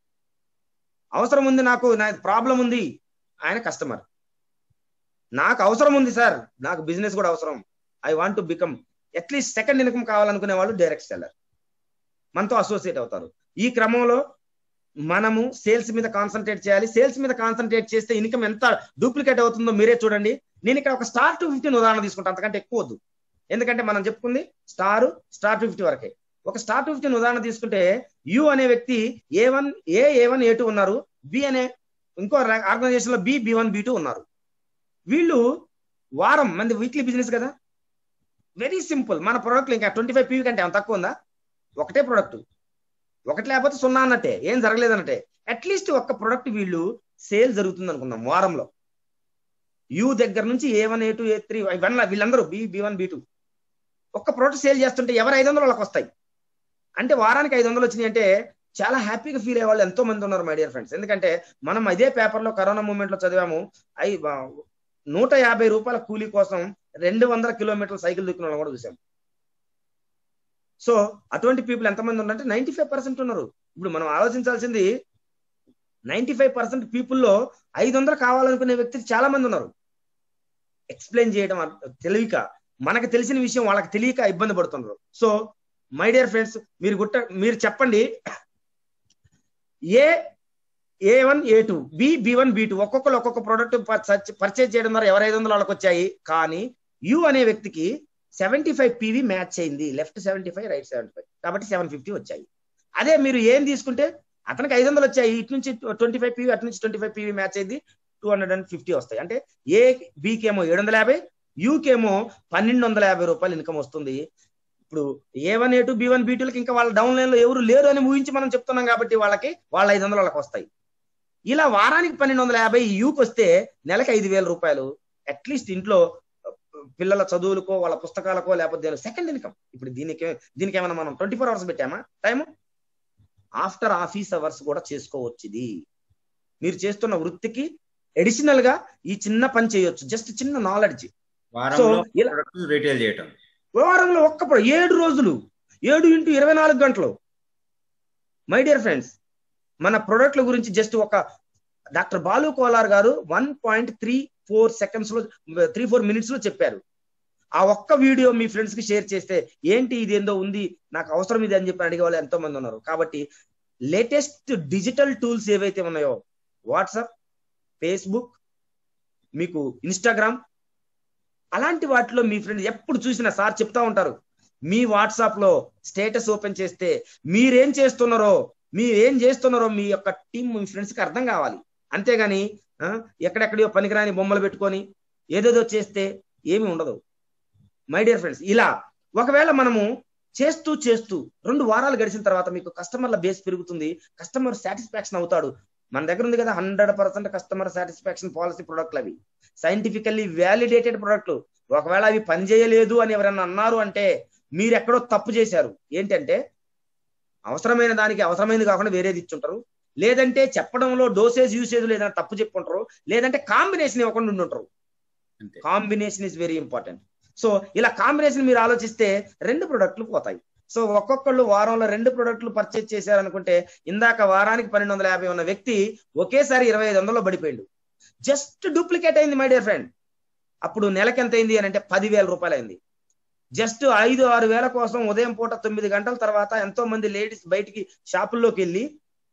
అవసరం ఉంది నాకు నా ప్రాబ్లం ఉంది ఆయన కస్టమర్ నాకు అవసరం ఉంది సార్ నాకు బిజినెస్ కూడా అవసరం I want to become at least second income కావాలనుకునే వాళ్ళు డైరెక్ట్ సెల్లర్ మనతో అసోసియేట్ అవుతారు ఈ క్రమంలో మనము సేల్స్ మీద కాన్సన్ట్రేట్ చేయాలి సేల్స్ మీద కాన్సన్ట్రేట్ చేస్తే ఇన్కమ్ ఎంత డూప్లికేట్ అవుతుందో మీరే చూడండి నేను ఇక్కడ ఒక స్టార్ టు ఫిఫ్టీన్ ఉదాహరణ తీసుకుంటాను అంతకంటే ఎక్కువ వద్దు ఎందుకంటే మనం చెప్పుకుంది స్టార్ స్టార్ టు ఫిఫ్టీ వరకే ఒక స్టార్ టు ఫిఫ్టీన్ ఉదాహరణ తీసుకుంటే యు అనే వ్యక్తి A one A A one A two ఉన్నారు బి అనే ఇంకో ఆర్గనైజేషన్ లో B B one B two ఉన్నారు వీళ్ళు వారం మంది వీక్లీ బిజినెస్ కదా వెరీ సింపుల్ మన ప్రోడక్ట్ ఇంకా ట్వంటీ ఫైవ్ పీవీ కంటే ఏమైనా తక్కువ ఉందా ఒకటే ప్రోడక్ట్ ఒకటి లేకపోతే సున్నా అన్నట్టే ఏం జరగలేదు అన్నట్టే అట్లీస్ట్ ఒక్క ప్రొడక్ట్ వీళ్ళు సేల్ జరుగుతుంది అనుకుందాం వారంలో యూ దగ్గర నుంచి A one A two A three one వీళ్ళందరూ B B one B two ఒక్క ప్రోడక్ట్ సేల్ చేస్తుంటే ఎవరు ఐదు వందలు వాళ్ళకి వస్తాయి అంటే వారానికి ఐదు వందలు వచ్చినాయి అంటే చాలా హ్యాపీగా ఫీల్ అయ్యే వాళ్ళు ఎంతో మంది ఉన్నారు మై డియర్ ఫ్రెండ్స్ ఎందుకంటే మనం అదే పేపర్ లో కరోనా మూమెంట్ లో చదివాము అయి నూట యాభై రూపాయల కూలీ కోసం రెండు వందల కిలోమీటర్ల సైకిల్ దిక్కున వాళ్ళని కూడా చూసాం సో అటువంటి పీపుల్ ఎంతమంది ఉన్నారంటే నైన్టీ ఫైవ్ పర్సెంట్ ఉన్నారు ఇప్పుడు మనం ఆలోచించాల్సింది నైన్టీ ఫైవ్ పర్సెంట్ పీపుల్లో ఐదు వందలు కావాలనుకునే వ్యక్తులు చాలా మంది ఉన్నారు ఎక్స్ప్లెయిన్ చేయడం తెలియక మనకు తెలిసిన విషయం వాళ్ళకి తెలియక ఇబ్బంది పడుతున్నారు సో మై డియర్ ఫ్రెండ్స్ మీరు గుట్ట మీరు చెప్పండి A A one A two B B one B two ఒక్కొక్కరు ఒక్కొక్క ప్రోడక్ట్ పర్చేజ్ చేయడం ద్వారా ఎవరు ఐదు వందలు వాళ్ళకి వచ్చాయి కానీ యు అనే వ్యక్తికి సెవెంటీ ఫైవ్ పీవీ మ్యాచ్ అయింది left seventy five right seventy five కాబట్టి సెవెన్ ఫిఫ్టీ వచ్చాయి అదే మీరు ఏం తీసుకుంటే అతనికి ఐదు వందలు వచ్చాయి ఇటు నుంచి ట్వంటీ ఫైవ్ పీవీ అటు నుంచి ట్వంటీ ఫైవ్ పీవీ మ్యాచ్ అయింది టూ హండ్రెడ్ అండ్ ఫిఫ్టీ వస్తాయి అంటే ఏ బీకేమో ఏడు వందల యాభై యూకేమో పన్నెండు వందల యాభై రూపాయలు ఇన్కమ్ వస్తుంది ఇప్పుడు A one A two B one B టూలకి ఇంకా వాళ్ళ డౌన్ లైన్ లో ఎవరు లేరు అని ఊహించి మనం చెప్తున్నాం కాబట్టి వాళ్ళకి వాళ్ళ ఐదు వందలు వాళ్ళకి వస్తాయి ఇలా వారానికి పన్నెండు వందల యాభై యూకి వస్తే నెలకి ఐదు వేల రూపాయలు అట్లీస్ట్ ఇంట్లో పిల్లల చదువులకో వాళ్ళ పుస్తకాలకో లేకపోతే సెకండ్ ఇన్కమ్ ఇప్పుడు దీనికి దీనికి ఏమైనా మనం ట్వంటీ ఫోర్ అవర్స్ పెట్టామా టైము ఆఫ్టర్ ఆఫీస్ అవర్స్ కూడా చేసుకోవచ్చు ఇది మీరు చేస్తున్న వృత్తికి అడిషనల్ గా ఈ చిన్న పని చేయొచ్చు జస్ట్ చిన్న నాలెడ్జ్ సో రీటైల్ చేయటం వారంలో ఒక్క ఏడు రోజులు ఏడు ఇంటూ ఇరవై నాలుగు గంటలు మై డియర్ ఫ్రెండ్స్ మన ప్రొడక్ట్ల గురించి జస్ట్ ఒక doctor Balu Kolar garu one point three four seconds లో త్రీ ఫోర్ మినిట్స్ లో చెప్పారు ఆ ఒక్క వీడియో మీ ఫ్రెండ్స్ కి షేర్ చేస్తే ఏంటి ఇది ఏందో ఉంది నాకు అవసరం ఇది అని చెప్పి అడిగే వాళ్ళు ఎంతో మంది ఉన్నారు కాబట్టి లేటెస్ట్ డిజిటల్ టూల్స్ ఏవైతే ఉన్నాయో వాట్సాప్ ఫేస్బుక్ మీకు ఇన్స్టాగ్రామ్ అలాంటి వాటిలో మీ ఫ్రెండ్ ఎప్పుడు చూసినా సార్ చెప్తా ఉంటారు మీ వాట్సాప్ లో స్టేటస్ ఓపెన్ చేస్తే మీరేం చేస్తున్నారో మీరు ఏం చేస్తున్నారో మీ యొక్క టీం మీ ఫ్రెండ్స్ కి అర్థం కావాలి అంతేగాని ఆ, ఎక్కడెక్కడో పనికిరాని బొమ్మలు పెట్టుకొని ఏదేదో చేస్తే ఏమీ ఉండదు మై డియర్ ఫ్రెండ్స్ ఇలా ఒకవేళ మనము చేస్తూ చేస్తూ రెండు వారాలు గడిచిన తర్వాత మీకు కస్టమర్ల బేస్ పెరుగుతుంది కస్టమర్ సాటిస్ఫాక్షన్ అవుతాడు మన దగ్గర ఉంది కదా hundred percent customer satisfaction policy ప్రొడక్ట్లు అవి సైంటిఫికల్లీ వ్యాలిడేటెడ్ ప్రొడక్ట్లు ఒకవేళ అవి పనిచేయలేదు అని ఎవరైనా అన్నారు అంటే మీరు ఎక్కడో తప్పు చేశారు ఏంటంటే అవసరమైన దానికి అవసరమైనది కాకుండా వేరేది ఇచ్చుంటారు లేదంటే చెప్పడంలో డోసేజ్ యూసేజ్ లేదని తప్పు చెప్పుంటారు లేదంటే కాంబినేషన్ ఇవ్వకుండా ఉండుంటారు అంతే combination is very important so ఇలా కాంబినేషన్ మీరు ఆలోచిస్తే రెండు ప్రొడక్ట్లు పోతాయి సో ఒక్కొక్కళ్ళు వారంలో రెండు ప్రొడక్ట్లు పర్చేజ్ చేశారనుకుంటే ఇందాక వారానికి పన్నెండు వందల యాభై ఉన్న వ్యక్తి ఒకేసారి ఇరవై ఐదు వందల్లో పడిపోయిండు జస్ట్ డూప్లికేట్ అయింది మై డియర్ ఫ్రెండ్ అప్పుడు నెలకి ఎంత అయింది అని అంటే పదివేల రూపాయలు అయింది జస్ట్ ఐదు ఆరు వేల కోసం ఉదయం పూట తొమ్మిది గంటల తర్వాత ఎంతో మంది లేడీస్ బయటికి షాపుల్లోకి వెళ్ళి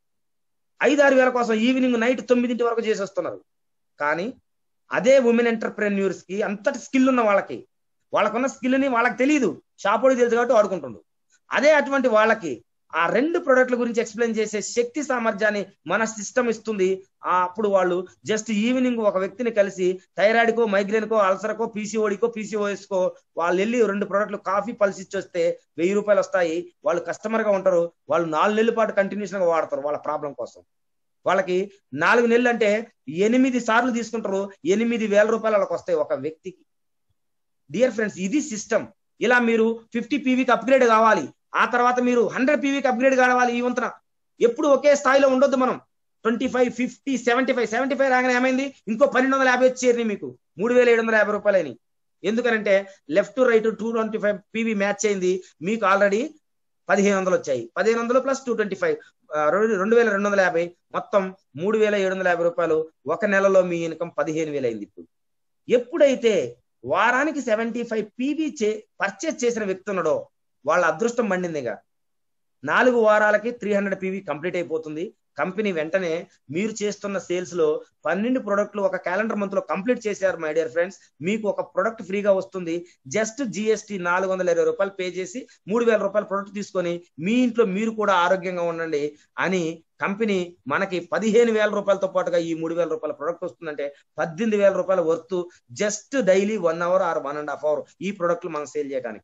ఐదు ఆరు వేల కోసం ఈవినింగ్ నైట్ తొమ్మిదింటి వరకు చేసి వస్తున్నారు కానీ అదే ఉమెన్ ఎంటర్ప్రెన్యూర్స్ కి అంతటి స్కిల్ ఉన్న వాళ్ళకి వాళ్ళకున్న స్కిల్ ని వాళ్ళకి తెలియదు షాపోడి తెలుసు కాబట్టి వాడుకుంటుండ్రు అదే అటువంటి వాళ్ళకి ఆ రెండు ప్రొడక్ట్ల గురించి ఎక్స్ప్లెయిన్ చేసే శక్తి సామర్థ్యాన్ని మన సిస్టమ్ ఇస్తుంది ఆ అప్పుడు వాళ్ళు జస్ట్ ఈవినింగ్ ఒక వ్యక్తిని కలిసి థైరాయిడ్ కో మైగ్రేన్ కో అల్సర్ కో పీసీఓడికో పీసీఓఎస్ కో వాళ్ళు వెళ్ళి రెండు ప్రొడక్ట్లు కాఫీ పల్స్ ఇచ్చి వస్తే వెయ్యి రూపాయలు వస్తాయి వాళ్ళు కస్టమర్ గా ఉంటారు వాళ్ళు నాలుగు నెలల పాటు కంటిన్యూషన్ గా వాడతారు వాళ్ళ ప్రాబ్లం కోసం వాళ్ళకి నాలుగు నెలలు అంటే ఎనిమిది సార్లు తీసుకుంటారు ఎనిమిది వేల రూపాయలు వాళ్ళకి వస్తాయి ఒక వ్యక్తికి డియర్ ఫ్రెండ్స్ ఇది సిస్టమ్ ఇలా మీరు ఫిఫ్టీ పీవీకి అప్గ్రేడ్ కావాలి ఆ తర్వాత మీరు హండ్రెడ్ పీవీకి అప్గ్రేడ్ కావాలి ఈ వంతున ఎప్పుడు ఒకే స్థాయిలో ఉండొద్దు మనం twenty five fifty seventy five seventy five రాగానే ఏమైంది ఇంకో పన్నెండు వందల యాభై వచ్చేది మీకు మూడు వేల ఏడు వందల యాభై రూపాయలని ఎందుకనంటే left to right two twenty five PV match అయింది మీకు ఆల్రెడీ పదిహేను వందలు వచ్చాయి పదిహేను వందలు ప్లస్ టూ ట్వంటీ ఫైవ్ రెండు వేల రెండు వందల యాభై మొత్తం మూడు వేల ఏడు వందల యాభై రూపాయలు ఒక నెలలో మీ ఇన్కమ్ పదిహేను వేలు అయింది ఇప్పుడు ఎప్పుడైతే వారానికి సెవెంటీ ఫైవ్ పీవీ చే పర్చేస్ చేసిన వ్యక్తి ఉన్నాడో వాళ్ళ అదృష్టం పండిందిగా నాలుగు వారాలకి త్రీ హండ్రెడ్ పీవీ కంప్లీట్ అయిపోతుంది కంపెనీ వెంటనే మీరు చేస్తున్న సేల్స్ లో పన్నెండు ప్రొడక్ట్లు ఒక క్యాలెండర్ మంత్ లో కంప్లీట్ చేశారు మై డియర్ ఫ్రెండ్స్ మీకు ఒక ప్రొడక్ట్ ఫ్రీగా వస్తుంది జస్ట్ జిఎస్టి నాలుగు వందల ఇరవై రూపాయలు పే చేసి మూడు వేల రూపాయల ప్రొడక్ట్ తీసుకొని మీ ఇంట్లో మీరు కూడా ఆరోగ్యంగా ఉండండి అని కంపెనీ మనకి పదిహేను వేల రూపాయలతో పాటుగా ఈ మూడు వేల రూపాయల ప్రొడక్ట్ వస్తుందంటే పద్దెనిమిది వేల రూపాయల worth just daily one hour or one and half hour ఈ ప్రొడక్ట్లు మనం సేల్ చేయడానికి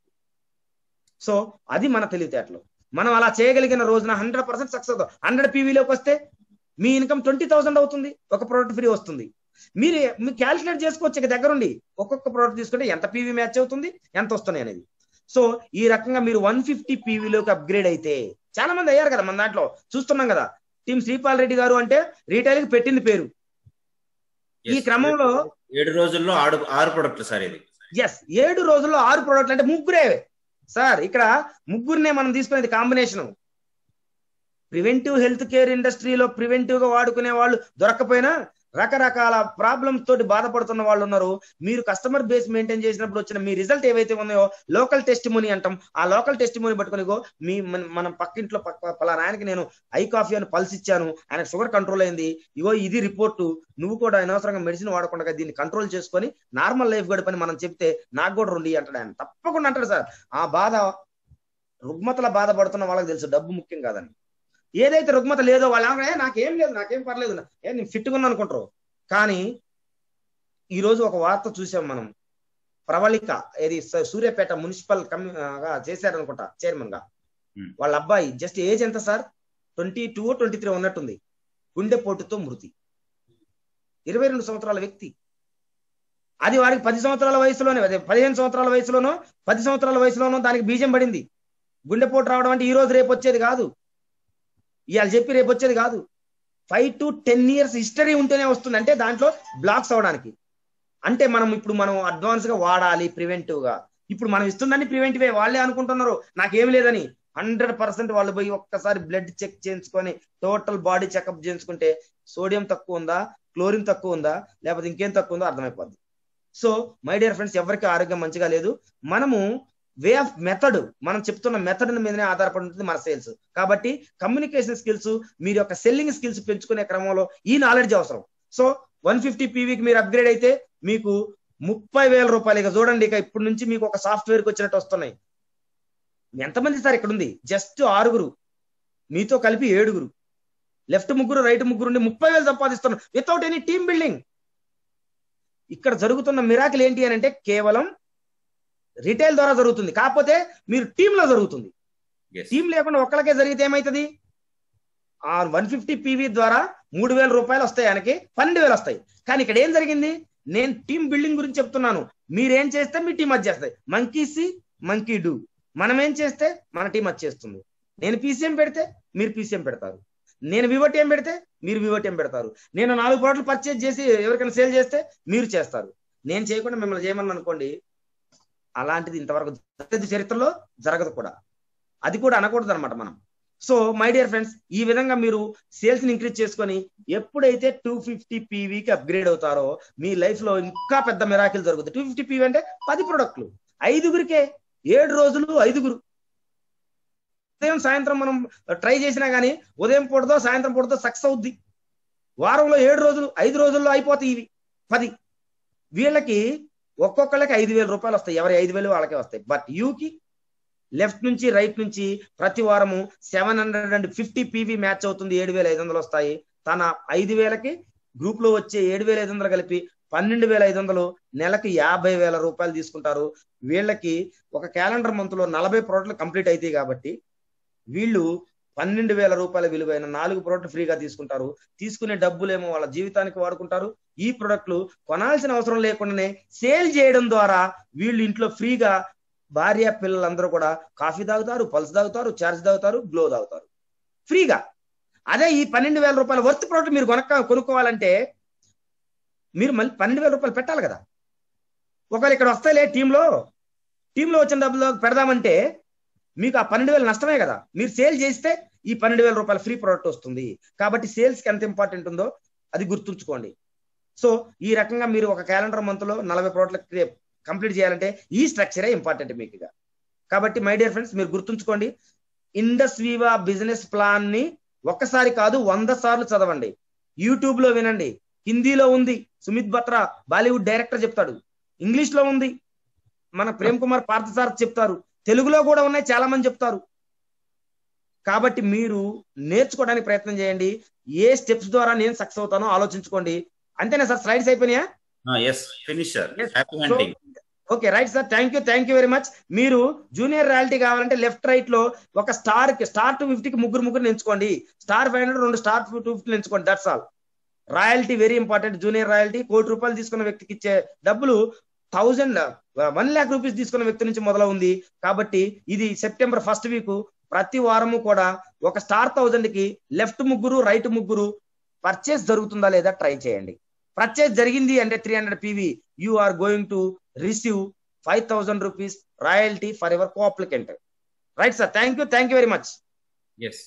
సో అది మన తెలివితేటలు మనం అలా చేయగలిగిన రోజున హండ్రెడ్ పర్సెంట్ సక్సెస్ అవుతాం హండ్రెడ్ పీవీలోకి వస్తే మీ ఇన్కమ్ ట్వంటీ థౌసండ్ అవుతుంది ఒక ప్రోడక్ట్ ఫ్రీ వస్తుంది మీరు మీరు క్యాలిక్యులేట్ చేసుకోవచ్చు ఇక దగ్గరుండి ఒక్కొక్క ప్రోడక్ట్ తీసుకుంటే ఎంత పీవీ మ్యాచ్ అవుతుంది ఎంత వస్తున్నాయి అనేది సో ఈ రకంగా మీరు వన్ ఫిఫ్టీ పీవీలోకి అప్గ్రేడ్ అయితే చాలా మంది అయ్యారు కదా మన దాంట్లో చూస్తున్నాం కదా టీం శ్రీపాల్ రెడ్డి గారు అంటే రీటైల్ కి పెట్టింది పేరు ఈ క్రమంలో ఏడు రోజుల్లో ఆరు ఆరు ప్రొడక్ట్లు సార్ ఇది ఎస్ ఏడు రోజుల్లో ఆరు ప్రోడక్ట్లు అంటే ముగ్గురే సార్ ఇక్కడ ముగ్గురినే మనం తీసుకునేది కాంబినేషన్ ప్రివెంటివ్ హెల్త్ కేర్ ఇండస్ట్రీలో ప్రివెంటివ్ గా వాడుకునే వాళ్ళు దొరకపోయినా రకరకాల ప్రాబ్లమ్స్ తోటి బాధపడుతున్న వాళ్ళు ఉన్నారు మీరు కస్టమర్ బేస్ మెయింటైన్ చేసినప్పుడు వచ్చిన మీ రిజల్ట్ ఏవైతే ఉన్నాయో లోకల్ టెస్ట్ మనీ అంటాం ఆ లోకల్ టెస్ట్ మనీ పట్టుకుని ఇగో మీ మన- మనం పక్కింట్లో పక్క పలానా ఆయనకి నేను ఐ కాఫీ అని పల్స్ ఇచ్చాను ఆయన షుగర్ కంట్రోల్ అయింది ఇగో ఇది రిపోర్టు నువ్వు కూడా అనవసరంగా మెడిసిన్ వాడకుండా దీన్ని కంట్రోల్ చేసుకొని నార్మల్ లైఫ్ గడపని మనం చెప్తే నాకు కూడా రండి అంటాడు ఆయన తప్పకుండా అంటాడు సార్ ఆ బాధ రుగ్మతల బాధపడుతున్న వాళ్ళకి తెలుసు డబ్బు ముఖ్యం కాదని ఏదైతే రుగ్మత లేదో వాళ్ళు ఏమన్నా, "ఏ, నాకేం లేదు నాకేం పర్లేదు ఏ నేను ఫిట్గా ఉన్నా అనుకుంటారు కానీ ఈ రోజు ఒక వార్త చూసాం మనం ప్రవళిక ఏది స- సూర్యాపేట మున్సిపల్ కమి గా చేశారనుకుంటా చైర్మన్ గా Hmm. వాళ్ళ అబ్బాయి జస్ట్ ఏజ్ ఎంత sir twenty two twenty three ఉన్నట్టుంది గుండెపోటుతో మృతి ఇరవై రెండు సంవత్సరాల వ్యక్తి అది వాడికి పది సంవత్సరాల వయసులోనే అదే పదిహేను సంవత్సరాల వయసులోనో పది సంవత్సరాల వయసులోనో దానికి బీజం పడింది గుండెపోటు రావడం అంటే ఈ రోజు రేపు వచ్చేది కాదు ఇవాళ చెప్పి రేపు వచ్చేది కాదు five to ten years history ఉంటేనే వస్తుంది అంటే దాంట్లో బ్లాక్స్ అవడానికి అంటే మనం ఇప్పుడు మనం అడ్వాన్స్ గా వాడాలి ప్రివెంటివ్ గా ఇప్పుడు మనం ఇస్తుందని ప్రివెంటివే వాళ్ళే అనుకుంటున్నారు నాకేం లేదని హండ్రెడ్ పర్సెంట్ వాళ్ళు పోయి ఒక్కసారి బ్లడ్ చెక్ చేయించుకొని టోటల్ బాడీ చెకప్ చేయించుకుంటే సోడియం తక్కువ ఉందా క్లోరిన్ తక్కువ ఉందా లేకపోతే ఇంకేం తక్కువ ఉందో అర్థమైపోద్ది సో మై డియర్ ఫ్రెండ్స్ ఎవరికి ఆరోగ్యం మంచిగా లేదు మనము వే ఆఫ్ మెథడ్ మనం చెప్తున్న మెథడ్ మీదనే ఆధారపడి ఉంటుంది మన సేల్స్ కాబట్టి కమ్యూనికేషన్ స్కిల్స్ మీరు యొక్క సెల్లింగ్ స్కిల్స్ పెంచుకునే క్రమంలో ఈ నాలెడ్జ్ అవసరం సో వన్ ఫిఫ్టీ పీవీకి మీరు అప్గ్రేడ్ అయితే మీకు ముప్పై వేల రూపాయలు ఇక చూడండి ఇక ఇప్పటి నుంచి మీకు ఒక సాఫ్ట్వేర్కి వచ్చినట్టు వస్తున్నాయి ఎంతమంది సార్ ఇక్కడ ఉంది జస్ట్ ఆరుగురు మీతో కలిపి ఏడుగురు లెఫ్ట్ ముగ్గురు రైట్ ముగ్గురు ఉండి ముప్పై వేలు సంపాదిస్తున్నారు వితౌట్ ఎనీ టీమ్ బిల్డింగ్ ఇక్కడ జరుగుతున్న మిరాకిల్ ఏంటి అని అంటే కేవలం రిటైల్ ద్వారా జరుగుతుంది కాకపోతే మీరు టీమ్ లో జరుగుతుంది Yes. టీం లేకుండా ఒక్కళ్ళకే జరిగితే ఏమైతుంది ఆ వన్ ఫిఫ్టీ పీవీ ద్వారా మూడు వేల రూపాయలు వస్తాయి ఆయనకి పన్నెండు వేలు వస్తాయి కానీ ఇక్కడ ఏం జరిగింది నేను టీం బిల్డింగ్ గురించి చెప్తున్నాను మీరేం చేస్తే మీ టీం అది చేస్తాయి మంకీ సి మంకీ డూ మనం ఏం చేస్తే మన టీం అది చేస్తుంది నేను పీసీఎం పెడితే మీరు పీసీఎం పెడతారు నేను వివోటీఎం పెడితే మీరు వివోటీఎం పెడతారు నేను నాలుగు ప్రోడక్ట్లు పర్చేజ్ చేసి ఎవరికైనా సేల్ చేస్తే మీరు చేస్తారు నేను చేయకుండా మిమ్మల్ని చేయమని అనుకోండి అలాంటిది ఇంతవరకు జరగదు చరిత్రలో జరగదు కూడా అది కూడా అనకూడదు అనమాట మనం సో మై డియర్ ఫ్రెండ్స్ ఈ విధంగా మీరు సేల్స్ ని ఇంక్రీజ్ చేసుకొని ఎప్పుడైతే టూ ఫిఫ్టీ పీవీకి అప్గ్రేడ్ అవుతారో మీ లైఫ్ లో ఇంకా పెద్ద మిరాకిల్ జరుగుతుంది టూ ఫిఫ్టీ పీవీ అంటే పది ప్రొడక్ట్లు ఐదుగురికే ఏడు రోజులు ఐదుగురు ఉదయం సాయంత్రం మనం ట్రై చేసినా గానీ ఉదయం పూటతో సాయంత్రం పూటతో సక్సెస్ అవుద్ది వారంలో ఏడు రోజులు ఐదు రోజుల్లో అయిపోతాయి ఇవి పది వీళ్ళకి ఒక్కొక్కళ్ళకి ఐదు వేల రూపాయలు వస్తాయి ఎవరి ఐదు వేలు వాళ్ళకే వస్తాయి బట్ యూకి లెఫ్ట్ నుంచి రైట్ నుంచి ప్రతి వారము seven hundred and fifty PV match అవుతుంది ఏడు వేల ఐదు వందలు వస్తాయి తన ఐదు వేలకి గ్రూప్ లో వచ్చే ఏడు వేల ఐదు వందలు కలిపి పన్నెండు వేల ఐదు వందలు నెలకి యాభై వేల రూపాయలు తీసుకుంటారు వీళ్ళకి ఒక క్యాలెండర్ మంత్ లో నలభై ప్రోడక్ట్లు కంప్లీట్ అవుతాయి కాబట్టి వీళ్ళు పన్నెండు వేల రూపాయల విలువైన నాలుగు ప్రోడక్ట్ ఫ్రీగా తీసుకుంటారు తీసుకునే డబ్బులేమో వాళ్ళ జీవితానికి వాడుకుంటారు ఈ ప్రోడక్ట్లు కొనాల్సిన అవసరం లేకుండానే సేల్ చేయడం ద్వారా వీళ్ళు ఇంట్లో ఫ్రీగా భార్య పిల్లలందరూ కూడా కాఫీ తాగుతారు పల్స్ తాగుతారు చార్జ్ తాగుతారు గ్లో తాగుతారు ఫ్రీగా అదే ఈ పన్నెండు వేల రూపాయల వర్త్ ప్రోడక్ట్ మీరు కొనక్క కొనుక్కోవాలంటే మీరు మళ్ళీ పన్నెండు వేల రూపాయలు పెట్టాలి కదా ఒకవేళ ఇక్కడ వస్తాయిలే టీంలో టీంలో వచ్చిన డబ్బులు పెడదామంటే మీకు ఆ పన్నెండు వేలు నష్టమే కదా మీరు సేల్ చేస్తే ఈ పన్నెండు వేల రూపాయల ఫ్రీ ప్రోడక్ట్ వస్తుంది కాబట్టి సేల్స్ కి ఎంత ఇంపార్టెంట్ ఉందో అది గుర్తుంచుకోండి సో ఈ రకంగా మీరు ఒక క్యాలెండర్ మంత్ లో నలభై ప్రోడక్ట్ కంప్లీట్ చేయాలంటే ఈ స్ట్రక్చరే ఇంపార్టెంట్ మీకు ఇక కాబట్టి మై డియర్ ఫ్రెండ్స్ మీరు గుర్తుంచుకోండి ఇండస్ వీవా బిజినెస్ ప్లాన్ ని ఒక్కసారి కాదు వంద సార్లు చదవండి యూట్యూబ్ లో వినండి హిందీలో ఉంది సుమిత్ బత్రా బాలీవుడ్ డైరెక్టర్ చెప్తాడు ఇంగ్లీష్ లో ఉంది మన ప్రేమ్ కుమార్ పార్థసార్ చెప్తారు తెలుగులో కూడా ఉన్నాయి చాలా మంది చెప్తారు కాబట్టి మీరు నేర్చుకోవడానికి ప్రయత్నం చేయండి ఏ స్టెప్స్ ద్వారా నేను సక్సెస్ అవుతానో ఆలోచించుకోండి అంతేనా సార్ స్లైడ్స్ అయిపోయినాయా yes finish sir Yes. Happy so hunting okay right sir thank you thank you very much మీరు జూనియర్ రాయల్టీ కావాలంటే లెఫ్ట్ రైట్ లో ఒక స్టార్ కి స్టార్ టూ ఫిఫ్టీకి ముగ్గురు ముగ్గురు ఎంచుకోండి స్టార్ ఫైవ్ హండ్రెడ్ రెండు స్టార్ టూ ఫిఫ్టీ ఎంచుకోండి that's all royalty very important junior royalty కోటి రూపాయలు తీసుకున్న వ్యక్తికి ఇచ్చే డబ్బులు థౌజండ్ వన్ ల్యాక్ రూపీస్ తీసుకున్న వ్యక్తి నుంచి మొదలవుంది కాబట్టి ఇది సెప్టెంబర్ ఫస్ట్ వీక్ ప్రతి వారము కూడా ఒక స్టార్ థౌజండ్ కి లెఫ్ట్ ముగ్గురు రైట్ ముగ్గురు పర్చేస్ జరుగుతుందా లేదా ట్రై చేయండి పర్చేస్ జరిగింది అంటే three hundred PV you are going to receive five thousand rupees royalty forever co applicant right sir thank you thank you very much yes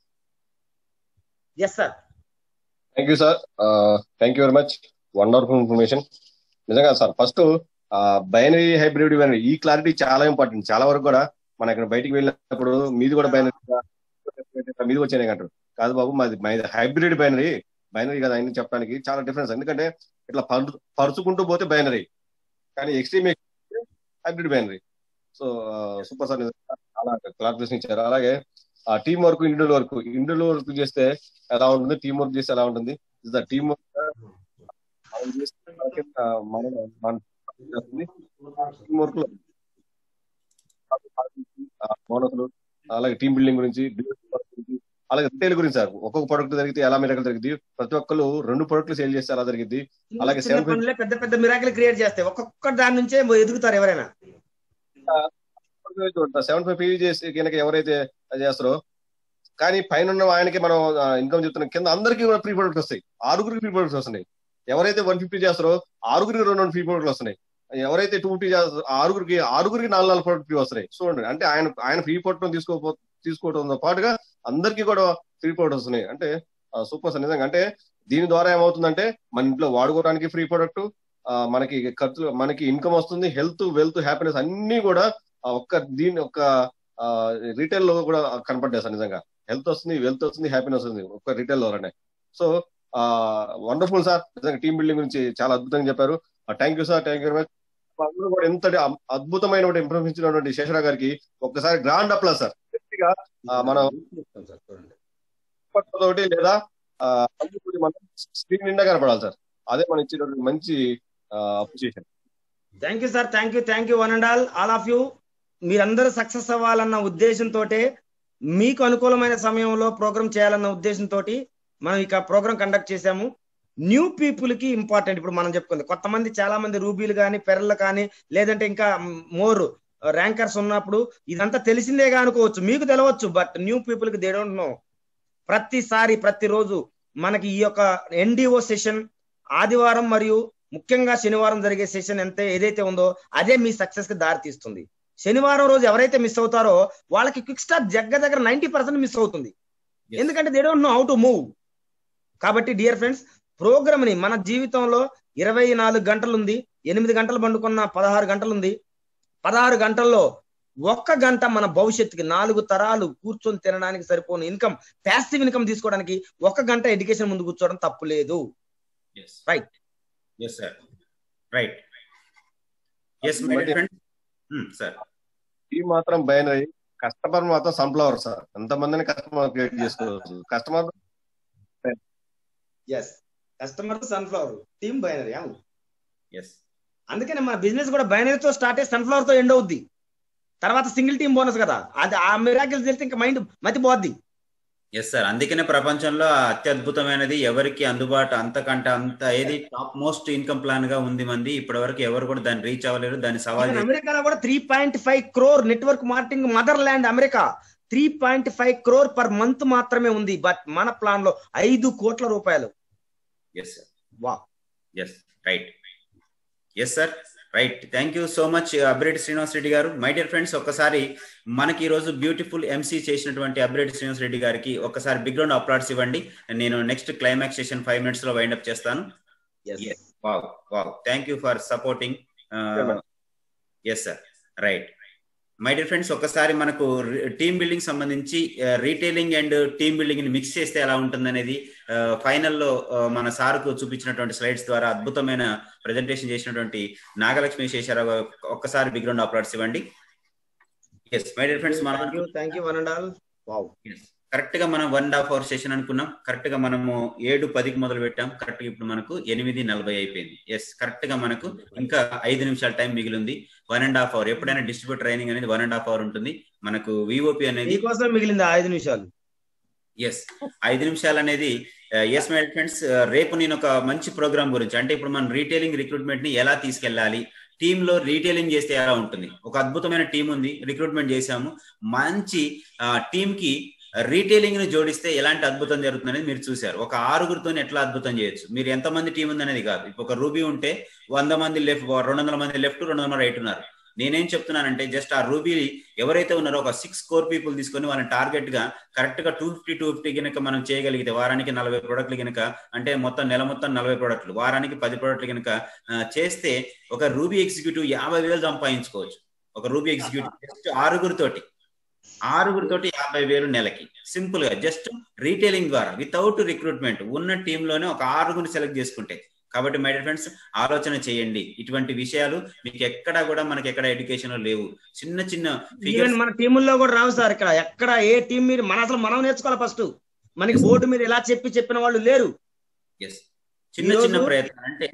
yes sir thank you sir thank you very much wonderful information నిజంగా sir first binary hybrid binary ఈ clarity చాలా important చాలా వరకు కూడా మన ఇక్కడ బయటికి వెళ్ళినప్పుడు మీది కూడా బైనరీ మీది వచ్చాయి అంటారు కాదు బాబు మాది మాది హైబ్రిడ్ బైనరీ బైనరీ కదా అని చెప్పడానికి చాలా డిఫరెన్స్ ఎందుకంటే ఇట్లా పరు పరుచుకుంటూ పోతే బైనరీ కానీ extreme hybrid binary so super sir నిజంగా చాలా క్లారిఫికేషన్ ఇచ్చారు అలాగే ఆ team work individual work individual work చేస్తే ఎలా ఉంటుంది టీం వర్క్ చేస్తే ఎలా ఉంటుంది ఇస్ ద టీం వర్క్ మనం చేస్తే మనకి, ఆ, మన మన టీం వర్క్ లో బోనస్లు అలాగే టీం బిల్డింగ్ గురించి business work గురించి అలాగే రిటైల్ గురించి సార్ ఒక్కొక్క ప్రొడక్ట్ జరిగితే ఎలా మిరకలు జరిగింది ప్రతి ఒక్కరు రెండు ప్రొడక్ట్లు సేల్ చేస్తే ఎలా జరిగింది అలాగే చిన్న seven పనులే పెద్ద పెద్ద మిరాకిల్ క్రియేట్ చేస్తాయి ఒక్కొక్క దాని నుంచే ఎదుగుతారు ఎవరైనా సెవెన్ ఫైవ్ పీవీ చేసి కనుక ఎవరైతే చేస్తారో కానీ పైన ఉన్న ఆయనకి మనం ఇన్కమ్ చెప్తున్నాం కింద అందరికీ కూడా ఫ్రీ ప్రొడక్ట్స్ వస్తాయి ఆరుగురికి ఫ్రీ ప్రొడక్ట్స్ వస్తున్నాయి ఎవరైతే వన్ ఫిఫ్టీ చేస్తారో ఆరుగురికి రెండు రెండు ఫ్రీ ప్రొడక్ట్లు వస్తున్నాయి ఎవరైతే టూ ఫిఫ్టీ చేస్తారో ఆరుగురికి ఆరుగురికి నాలుగు నాలుగు ప్రొడక్ట్ ఫ్రీ వస్తున్నాయి చూడండి అంటే ఆయన ఆయన ఫ్రీ ప్రొడక్ట్ తీసుకోపో తీసుకోవడంతో పాటుగా అందరికీ కూడా ఫ్రీ ప్రొడక్ట్స్ వస్తున్నాయి అంటే సూపర్ సార్ నిజంగా అంటే దీని ద్వారా ఏమవుతుందంటే మన ఇంట్లో వాడుకోవడానికి ఫ్రీ ప్రొడక్ట్ మనకి ఖర్చు మనకి ఇన్కమ్ వస్తుంది హెల్త్ వెల్త్ హ్యాపీనెస్ అన్ని కూడా ఆ ఒక్క దీని ఒక్క రీటైల్ లో కూడా కనపడ్డాయి సార్ నిజంగా హెల్త్ వస్తుంది వెల్త్ వస్తుంది హ్యాపీనెస్ వస్తుంది ఒక్క రీటైల్ లోనే సో వండర్ఫుల్ సార్ నిజంగా టీమ్ బిల్డింగ్ గురించి చాలా అద్భుతంగా చెప్పారు thank you sir thank you very much అందరూ కూడా ఎంత అద్భుతమైన ఇన్ఫర్మేషన్ ఇచ్చినటువంటి శేషరావు గారికి ఒక్కసారి గ్రాండ్ అప్లా సార్ గట్టిగా ఆ, మనం చూడండి తోటి లేదా ఆ, అందరితోటి మనం స్క్రీన్ నిండా కనపడాలి సార్ అదే మనం ఇచ్చేటువంటి మంచి appreciation thank you sir thank you thank you one and all all of you మీరందరూ సక్సెస్ అవ్వాలన్న ఉద్దేశంతో మీకు అనుకూలమైన సమయంలో ప్రోగ్రామ్ చేయాలన్న ఉద్దేశంతో మనం ఇక ప్రోగ్రామ్ కండక్ట్ చేశాము న్యూ పీపుల్ కి ఇంపార్టెంట్ ఇప్పుడు మనం చెప్పుకుంది కొంతమంది చాలా మంది రూబీలు కానీ పెరళ్ళు కానీ లేదంటే ఇంకా మోర్ ర్యాంకర్స్ ఉన్నప్పుడు ఇదంతా తెలిసిందేగా అనుకోవచ్చు మీకు తెలవచ్చు బట్ న్యూ పీపుల్ కి దే డోంట్ నో ప్రతిసారి ప్రతిరోజు మనకి ఈ యొక్క ఎన్డిఓ సెషన్ ఆదివారం మరియు ముఖ్యంగా శనివారం జరిగే సెషన్ ఎంత ఏదైతే ఉందో అదే మీ సక్సెస్ కి దారి తీస్తుంది శనివారం రోజు ఎవరైతే మిస్ అవుతారో వాళ్ళకి క్విక్ స్టార్ట్ జగ్గ దగ్గర నైన్టీ పర్సెంట్ మిస్ అవుతుంది ఎందుకంటే they don't know how to move కాబట్టి డియర్ ఫ్రెండ్స్ ప్రోగ్రామ్ ని మన జీవితంలో ఇరవై నాలుగు గంటలు ఉంది ఎనిమిది గంటలు పండుకున్న పదహారు గంటలు ఉంది పదహారు గంటల్లో ఒక్క గంట మన భవిష్యత్తుకి నాలుగు తరాలు కూర్చొని తినడానికి సరిపోను ఇన్కమ్ ప్యాసివ్ ఇన్కమ్ తీసుకోవడానికి ఒక గంట ఎడ్యుకేషన్ ముందు కూర్చోవడం తప్పు లేదు yes Right. Yes sir right yes my But- friend sir ఈ మాత్రం బైనరీ కస్టమర్ మాత్రం సన్ఫ్లవర్ సార్ ఎంత మందిని కస్టమర్ క్రియేట్ చేసుకోవచ్చు customer yes customer sunflower team binary అవును ఎస్ అందుకనే మన బిజినెస్ కూడా బైనరీతో స్టార్ట్ అయ్యి సన్ఫ్లవర్ తో ఎండ్ అవుద్ది తర్వాత సింగిల్ టీమ్ బోనస్ కదా అది ఆ మిరాకిల్స్ తెలిస్తే ఇంకా మైండ్ మతిపోద్ది ఎస్ సార్ అందుకనే ప్రపంచంలో అత్యద్భుతమైనది ఎవరికి అందుబాటు అంతకంటే అంత ఏది టాప్ మోస్ట్ ఇన్కమ్ ప్లాన్ గా ఉంది మంది ఇప్పటి వరకు ఎవరు కూడా దాన్ని రీచ్ అవ్వలేరు దాన్ని సవాల్ ఈవెన్ చేసి అమెరికాలో కూడా three point five crore network marketing motherland America three point five crore per month మాత్రమే ఉంది బట్ మన ప్లాన్ లో ఐదు కోట్ల రూపాయలు ఎస్ సార్ వా yes right yes sir right thank you so much అబ్రేడ్ Srinivas Reddy garu my dear friends ఒక్కసారి మనకి ఈ రోజు బ్యూటిఫుల్ ఎంసీ చేసినటువంటి అబ్రేడ్ శ్రీనివాస్ రెడ్డి గారికి ఒక్కసారి బిగ్ రౌండ్ అప్లాడ్స్ ఇవ్వండి నేను next climax session five minutes లో వైండ్ అప్ చేస్తాను Yes. Wow wow thank you for supporting yes sir right my dear friends ఒక్కసారి మనకు టీమ్ బిల్డింగ్ సంబంధించి రీటైలింగ్ అండ్ టీమ్ బిల్డింగ్ ని మిక్స్ చేస్తే ఎలా ఉంటుందనేది ఫైనల్లో మన సార్కు చూపించినటువంటి స్లైడ్స్ ద్వారా అద్భుతమైన ప్రజెంటేషన్ చేసినటువంటి నాగలక్ష్మి శేషారావు గారు ఒక్కసారి బిగ్ రౌండ్ అప్లాడ్స్ ఇవ్వండి ఎస్ మై డియర్ ఫ్రెండ్స్ మనం thank you thank you one and all wow correct గా మనం one and half hour session అనుకున్నాం కరెక్ట్ గా మనము ఏడు పదికి మొదలు పెట్టాం కరెక్ట్ గా ఇప్పుడు మనకు ఎనిమిది నలభై అయిపోయింది ఎస్ కరెక్ట్ గా మనకు ఇంకా ఐదు నిమిషాల టైం మిగిలింది వన్ అండ్ హాఫ్ అవర్ ఎప్పుడైనా డిస్ట్రిబ్యూట్ ట్రైనింగ్ అనేది వన్ అండ్ హాఫ్ అవర్ ఉంటుంది మనకు విఓపి అనేది మీకోసం మిగిలింది ఆ ఐదు నిమిషాలు ఎస్ ఐదు నిమిషాలు అనేది ఎస్ మై ఫ్రెండ్స్ రేపు నేను ఒక మంచి ప్రోగ్రామ్ గురించి అంటే ఇప్పుడు మనం రీటైలింగ్ రిక్రూట్మెంట్ ని ఎలా తీసుకెళ్ళాలి టీమ్ లో రీటైలింగ్ చేస్తే ఎలా ఉంటుంది ఒక అద్భుతమైన టీం ఉంది రిక్రూట్మెంట్ చేశాము మంచి టీమ్ కి రీటైలింగ్ ని జోడిస్తే ఎలాంటి అద్భుతం జరుగుతుంది అనేది మీరు చూశారు ఒక ఆరుగురితో ఎట్లా అద్భుతం చేయొచ్చు మీరు ఎంత మంది టీం ఉంది అనేది కాదు ఇప్పుడు ఒక రూబీ ఉంటే వంద మంది లెఫ్ట్ రెండు వందల మంది లెఫ్ట్ రెండు వందల రైట్ ఉన్నారు నేనేం చెప్తున్నానంటే జస్ట్ ఆ రూబీ ఎవరైతే ఉన్నారో ఒక సిక్స్ కోర్ పీపుల్ తీసుకొని వాళ్ళని టార్గెట్ గా కరెక్ట్ గా టూ ఫిఫ్టీ టూ ఫిఫ్టీ కనుక మనం చేయగలిగితే వారానికి నలభై ప్రోడక్ట్లు కనుక అంటే మొత్తం నెల మొత్తం నలభై ప్రోడక్ట్లు వారానికి పది ప్రోడక్ట్లు కనుక చేస్తే ఒక రూబీ ఎగ్జిక్యూటివ్ యాభై వేలు సంపాదించుకోవచ్చు ఒక రూబీ ఎగ్జిక్యూటివ్ జస్ట్ ఆరుగురితోటి ఆరుగురితోటి యాభై వేలు నెలకి సింపుల్ గా జస్ట్ రీటైలింగ్ ద్వారా వితౌట్ రిక్రూట్మెంట్ ఉన్న టీంలోనే ఒక ఆరుగురిని సెలెక్ట్ చేసుకుంటే కాబట్టి మై డియర్ ఫ్రెండ్స్ ఆలోచన చేయండి ఇటువంటి విషయాలు మీకు ఎక్కడ కూడా మనకి ఎక్కడ ఎడ్యుకేషన్ లో లేవు చిన్న చిన్న ఈవెన్ మన టీముల్లో కూడా రావు సార్ ఇక్కడ ఎక్కడ ఏ టీం మీరు మన అసలు మనం నేర్చుకోవాలి ఫస్ట్ మనకి బోర్డు మీద ఎలా చెప్పి చెప్పిన వాళ్ళు లేరు ఎస్ చిన్న చిన్న ప్రయత్నం అంటే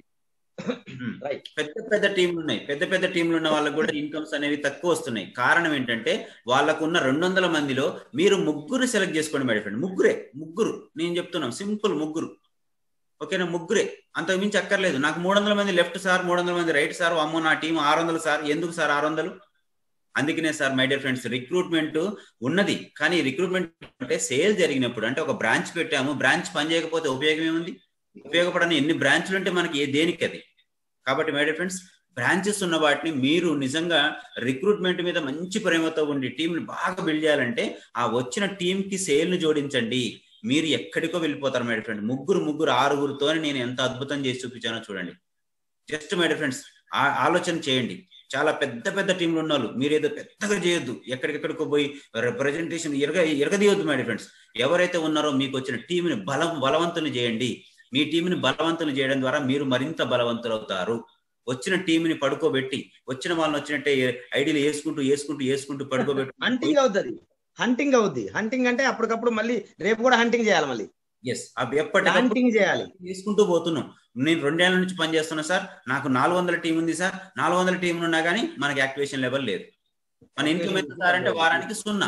పెద్ద పెద్ద టీంలు ఉన్నాయి పెద్ద పెద్ద టీంలు ఉన్న వాళ్ళకి కూడా ఇన్కమ్స్ అనేవి తక్కువ వస్తున్నాయి కారణం ఏంటంటే వాళ్ళకున్న రెండు వందల మందిలో మీరు ముగ్గురు సెలెక్ట్ చేసుకోండి మేడం ఫ్రెండ్ ముగ్గురే ముగ్గురు నేను చెప్తున్నాను సింపుల్ ముగ్గురు ఓకేనా ముగ్గురే అంతకు మించి అక్కర్లేదు నాకు మూడు వందల మంది లెఫ్ట్ సార్ మూడు వందల మంది రైట్ సార్ అమ్మో నా టీం ఆరు వందలు సార్ ఎందుకు సార్ ఆరు వందలు అందుకనే sir my dear friends recruitment ఉన్నది కానీ రిక్రూట్మెంట్ అంటే సేల్ జరిగినప్పుడు అంటే ఒక బ్రాంచ్ పెట్టాము బ్రాంచ్ పని చేయకపోతే ఉపయోగం ఏముంది ఉపయోగపడని ఎన్ని బ్రాంచ్లు ఉంటే మనకి ఏ దేనికి అది కాబట్టి మై డియర్ ఫ్రెండ్స్ బ్రాంచెస్ ఉన్న వాటిని మీరు నిజంగా రిక్రూట్మెంట్ మీద మంచి ప్రేమతో ఉండి టీంని బాగా బిల్డ్ చేయాలంటే ఆ వచ్చిన టీం కి సేల్ ను జోడించండి మీరు ఎక్కడికో వెళ్ళిపోతారు మై ఫ్రెండ్ ముగ్గురు ముగ్గురు ఆరుగురితో నేను ఎంత అద్భుతం చేసి చూపించానో చూడండి జస్ట్ మై ఫ్రెండ్స్ ఆలోచన చేయండి చాలా పెద్ద పెద్ద టీంలు ఉన్న వాళ్ళు మీరు ఏదో పెద్దగా చేయొద్దు ఎక్కడికెక్కడికో పోయి రిప్రజెంటేషన్ ఎరగ ఎరగదీయొద్దు మై ఫ్రెండ్స్ ఎవరైతే ఉన్నారో మీకు వచ్చిన టీంని బలం బలవంతులు చేయండి మీ టీంని బలవంతులు చేయడం ద్వారా మీరు మరింత బలవంతులు అవుతారు వచ్చిన టీంని పడుకోబెట్టి వచ్చిన వాళ్ళని వచ్చినట్టే ఐడియాలు వేసుకుంటూ వేసుకుంటూ వేసుకుంటూ పడుకోబెట్టి హంటింగ్ అవుతుంది హంటింగ్ అవుద్ది హంటింగ్ అంటే అప్పటికప్పుడు మళ్ళీ రేపు కూడా హంటింగ్ చేయాలి మళ్ళీ ఎస్ ఎప్పటికప్పుడు హంటింగ్ చేయాలి తీసుకుంటూ పోతున్నాం నేను రెండేళ్ల నుంచి పనిచేస్తున్నా సార్ నాకు నాలుగు వందల టీం ఉంది సార్ నాలుగు వందల టీంలు ఉన్నా కానీ మనకి యాక్టివేషన్ లెవెల్ లేదు మన ఇన్కమ్ ఎంత సార్ అంటే వారానికి సున్నా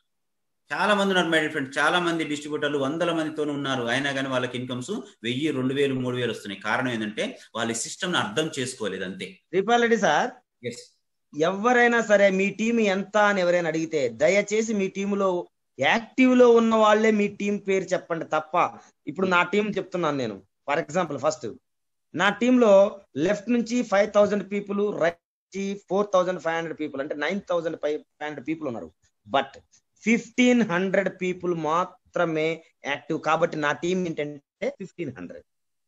చాలా మంది ఉన్నారు మై ఫ్రెండ్ చాలా మంది డిస్ట్రిబ్యూటర్లు వందల మందితో ఉన్నారు అయినా కానీ వాళ్ళకి ఇన్కమ్స్ వెయ్యి రెండు వేలు మూడు వేలు వస్తున్నాయి కారణం ఏంటంటే వాళ్ళ సిస్టమ్ అర్థం చేసుకోలేదు అంతే శ్రీపాల్ రెడ్డి సార్ ఎస్ ఎవరైనా సరే మీ టీం ఎంత అని ఎవరైనా అడిగితే దయచేసి మీ టీములో యాక్టివ్ లో ఉన్న వాళ్ళే మీ టీం పేరు చెప్పండి తప్ప ఇప్పుడు నా టీం చెప్తున్నాను నేను ఫర్ ఎగ్జాంపుల్ ఫస్ట్ నా టీంలో లెఫ్ట్ నుంచి ఫైవ్ థౌసండ్ పీపుల్ రైట్ నుంచి four thousand five hundred people అంటే nine thousand five five hundred people ఉన్నారు బట్ ఫిఫ్టీన్ హండ్రెడ్ పీపుల్ మాత్రమే యాక్టివ్ కాబట్టి నా టీం ఏంటంటే ఫిఫ్టీన్ హండ్రెడ్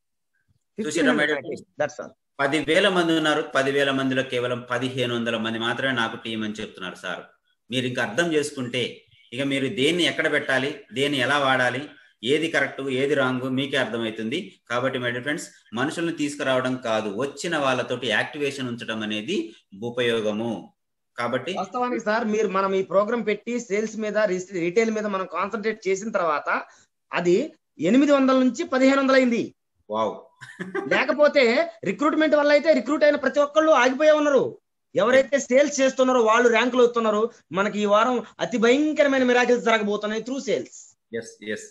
చూసారా మేడం? దట్స్ ఆల్ పదివేల మంది ఉన్నారు పదివేల మందిలో కేవలం పదిహేను వందల మంది మాత్రమే నాకు టీం అని చెప్తున్నారు సార్ మీరు ఇంకా అర్థం చేసుకుంటే ఇక మీరు దేన్ని ఎక్కడ పెట్టాలి దేన్ని ఎలా వాడాలి ఏది కరెక్ట్ ఏది రాంగ్ మీకే అర్థమవుతుంది కాబట్టి మై ఫ్రెండ్స్ మనుషుల్ని తీసుకురావడం కాదు వచ్చిన వాళ్ళతోటి యాక్టివేషన్ ఉంచడం అనేది ఉపయోగము కాబట్టి వాస్తవానికి సార్ మీరు మనం ఈ ప్రోగ్రామ్ పెట్టి సేల్స్ మీద రీటైల్ మీద మనం కాన్సన్ట్రేట్ చేసిన తర్వాత అది ఎనిమిది వందల నుంచి పదిహేను వందలు అయింది వావ్ లేకపోతే రిక్రూట్మెంట్ వల్ల అయితే రిక్రూట్ అయిన ప్రతి ఒక్కళ్ళు ఆగిపోయే ఉన్నారు ఎవరైతే సేల్స్ చేస్తున్నారో వాళ్ళు ర్యాంకులు అవుతున్నారు మనకి ఈ వారం అతి భయంకరమైన మిరాకిల్స్ జరగబోతున్నాయి through sales yes yes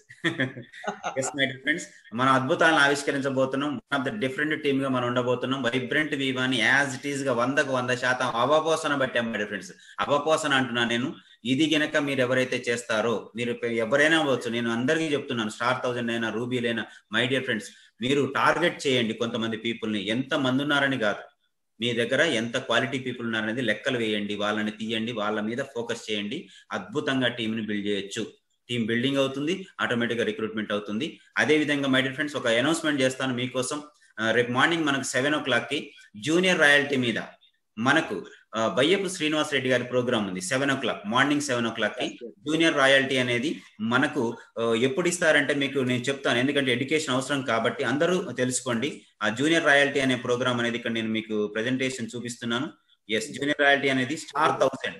yes my friends మనం అద్భుతాలను ఆవిష్కరించబోతున్నాం one of the different team గా మనం ఉండబోతున్నాం వైబ్రెంట్ వీవాని యాజ్ ఇట్ ఈస్ గా వందకు వంద శాతం అవపోసన పట్టాం మై ఫ్రెండ్స్ అవపోసన అంటున్నా నేను ఇది గనక మీరు ఎవరైతే చేస్తారో మీరు ఎవరైనా అవ్వచ్చు నేను అందరికీ చెప్తున్నాను స్టార్ థౌజండ్ అయినా రూబీలైనా మై డియర్ ఫ్రెండ్స్ మీరు టార్గెట్ చేయండి కొంతమంది పీపుల్ ని ఎంత మంది ఉన్నారని కాదు మీ దగ్గర ఎంత క్వాలిటీ పీపుల్ ఉన్నారనేది లెక్కలు వేయండి వాళ్ళని తీయండి వాళ్ళ మీద ఫోకస్ చేయండి అద్భుతంగా టీంని బిల్డ్ చేయొచ్చు టీం బిల్డింగ్ అవుతుంది ఆటోమేటిక్ గా రిక్రూట్మెంట్ అవుతుంది అదే విధంగా మై డియర్ ఫ్రెండ్స్ ఒక అనౌన్స్మెంట్ చేస్తాను మీకోసం రేపు మార్నింగ్ మనకు సెవెన్ ఓ క్లాక్ కి జూనియర్ రాయల్టీ మీద మనకు బయ్యపు శ్రీనివాస్ రెడ్డి గారి ప్రోగ్రామ్ ఉంది seven o'clock morning seven o'clock కి జూనియర్ రాయల్టీ అనేది మనకు ఎప్పుడు ఇస్తారంటే మీకు నేను చెప్తాను ఎందుకంటే ఎడ్యుకేషన్ అవసరం కాబట్టి అందరూ తెలుసుకోండి ఆ జూనియర్ రాయల్టీ అనే ప్రోగ్రామ్ అనేది ఇక్కడ నేను మీకు ప్రెజెంటేషన్ చూపిస్తున్నాను ఎస్ జూనియర్ రాయల్టీ అనేది స్టార్ థౌసండ్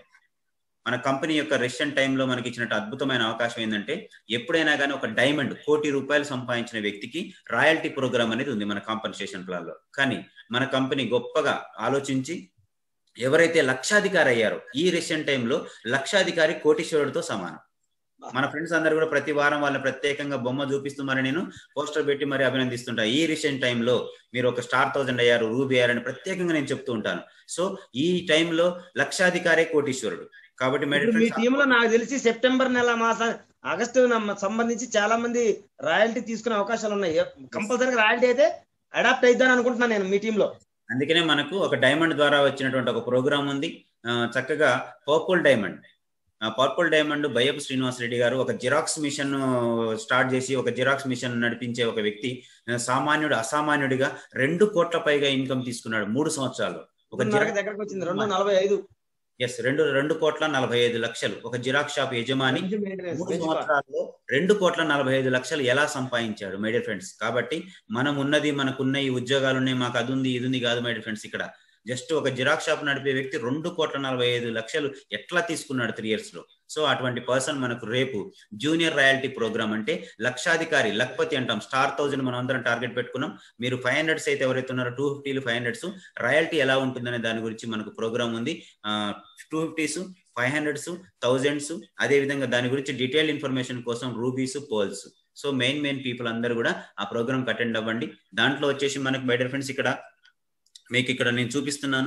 మన కంపెనీ యొక్క రెషన్ టైంలో మనకి ఇచ్చినట్టు అద్భుతమైన అవకాశం ఏంటంటే ఎప్పుడైనా కానీ ఒక డైమండ్ కోటి రూపాయలు సంపాదించిన వ్యక్తికి రాయల్టీ ప్రోగ్రామ్ అనేది ఉంది మన కాంపన్సేషన్ ప్లాన్ లో కానీ మన కంపెనీ గొప్పగా ఆలోచించి ఎవరైతే లక్షాధికారి అయ్యారో ఈ రెషన్ టైంలో లక్షాధికారి కోటీశ్వరుడితో సమానం మన ఫ్రెండ్స్ అందరు కూడా ప్రతి వారం వాళ్ళని ప్రత్యేకంగా బొమ్మ చూపిస్తూ మరి నేను పోస్టర్ పెట్టి మరి అభినందిస్తుంటా ఈ రీసెంట్ టైంలో మీరు ఒక స్టార్ థౌజండ్ అయ్యారు రూబీ అయ్యారని ప్రత్యేకంగా నేను చెప్తూ ఉంటాను సో ఈ టైంలో లక్షాధికారే కోటీశ్వరుడు కాబట్టి మీ టీమ్ లో నాకు తెలిసి సెప్టెంబర్ నెల మాస ఆగస్టు సంబంధించి చాలా మంది రాయల్టీ తీసుకునే అవకాశాలు ఉన్నాయి కంపల్సరీగా రాయల్టీ అయితే అడాప్ట్ అయిద్దాని అనుకుంటున్నాను నేను మీ టీమ్ లో అందుకనే మనకు ఒక డైమండ్ ద్వారా వచ్చినటువంటి ఒక ప్రోగ్రామ్ ఉంది చక్కగా purple diamond purple diamond Bayyapu Srinivas Reddy గారు ఒక జిరాక్స్ మిషన్ స్టార్ట్ చేసి ఒక జిరాక్స్ మిషన్ నడిపించే ఒక వ్యక్తి సామాన్యుడు అసామాన్యుడిగా రెండు కోట్ల పైగా ఇన్కమ్ తీసుకున్నాడు మూడు సంవత్సరాలు ఒక దగ్గరకు వచ్చింది రెండు నలభై ఐదు ఎస్ రెండు రెండు కోట్ల నలభై ఐదు లక్షలు ఒక జిరాక్స్ షాప్ యజమాని మూడు సంవత్సరాల్లో రెండు కోట్ల నలభై ఐదు లక్షలు ఎలా సంపాదించాడు మై డియర్ ఫ్రెండ్స్ కాబట్టి మనం ఉన్నది మనకున్న ఈ ఉద్యోగాలు ఉన్నాయి మాకు అది ఉంది ఇది ఉంది కాదు మై డియర్ ఫ్రెండ్స్ ఇక్కడ జస్ట్ ఒక జిరాక్స్ షాప్ నడిపే వ్యక్తి రెండు కోట్ల నలభై ఐదు లక్షలు ఎట్లా తీసుకున్నాడు త్రీ ఇయర్స్ లో సో అటువంటి పర్సన్ మనకు రేపు జూనియర్ రాయల్టీ ప్రోగ్రామ్ అంటే లక్షాధికారి లక్పతి అంటాం స్టార్ థౌజండ్ మనం అందరం టార్గెట్ పెట్టుకున్నాం మీరు ఫైవ్ హండ్రెడ్స్ అయితే ఎవరైతే ఉన్నారో టూ ఫిఫ్టీలు ఫైవ్ హండ్రెడ్స్ రాయల్టీ ఎలా ఉంటుందనే దాని గురించి మనకు ప్రోగ్రామ్ ఉంది two fifties five hundreds thousands అదే విధంగా దాని గురించి డీటెయిల్ ఇన్ఫర్మేషన్ కోసం రూబీస్ పోల్స్ సో మెయిన్ మెయిన్ పీపుల్ అందరూ కూడా ఆ ప్రోగ్రామ్ అటెండ్ అవ్వండి దాంట్లో వచ్చేసి మనకు బయట ఫ్రెండ్స్ ఇక్కడ మీకు ఇక్కడ నేను చూపిస్తున్నాను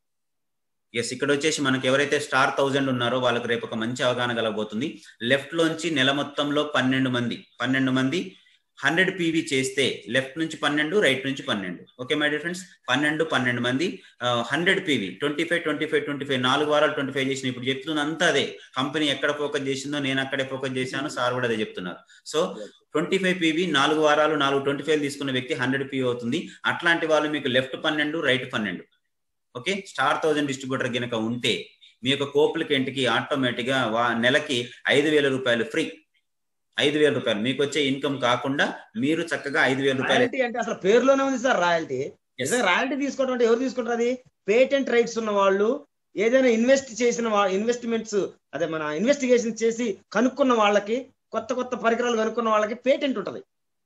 ఎస్ ఇక్కడ వచ్చేసి మనకి ఎవరైతే స్టార్ థౌజండ్ ఉన్నారో వాళ్ళకి రేపు ఒక మంచి అవగాహన కలగబోతుంది లెఫ్ట్ లోంచి నెల మొత్తంలో పన్నెండు మంది పన్నెండు మంది హండ్రెడ్ పీవీ చేస్తే లెఫ్ట్ నుంచి పన్నెండు రైట్ నుంచి పన్నెండు ఓకే మై డియర్ ఫ్రెండ్స్ పన్నెండు పన్నెండు మంది hundred PV twenty five twenty five twenty five నాలుగు వారాలు ట్వంటీ ఫైవ్ చేసిన ఇప్పుడు చెప్తున్న అంతా అదే కంపెనీ ఎక్కడ ఫోకస్ చేసిందో నేను అక్కడే ఫోకస్ చేశాను సార్ కూడా అదే చెప్తున్నారు సో ట్వంటీ ఫైవ్ పీవీ నాలుగు వారాలు నాలుగు ట్వంటీ ఫైవ్ తీసుకున్న వ్యక్తి హండ్రెడ్ పీవీ అవుతుంది అట్లాంటి వాళ్ళు మీకు లెఫ్ట్ పన్నెండు రైట్ పన్నెండు ఓకే స్టార్ థౌజండ్ డిస్ట్రిబ్యూటర్ కనుక ఉంటే మీ యొక్క కోప్లికెంట్కి ఆటోమేటిక్ గా నెలకి ఐదు వేల రూపాయలు ఫ్రీ ఐదు వేల రూపాయలు మీకు వచ్చే ఇన్కమ్ కాకుండా మీరు చక్కగా ఐదు వేల రూపాయలు రాయల్టీ అంటే అసలు పేరులోనే ఉంది సార్ రాయల్టీ నిజంగా రాయల్టీ తీసుకోవడం అంటే ఎవరు తీసుకుంటారు అది పేటెంట్ రైట్స్ ఉన్న వాళ్ళు ఏదైనా ఇన్వెస్ట్ చేసిన ఇన్వెస్ట్మెంట్స్ అదే మన ఇన్వెస్టిగేషన్ చేసి కనుక్కున్న వాళ్ళకి కొత్త కొత్త పరికరాలు కనుక్కున్న వాళ్ళకి పేటెంట్ ఉంటది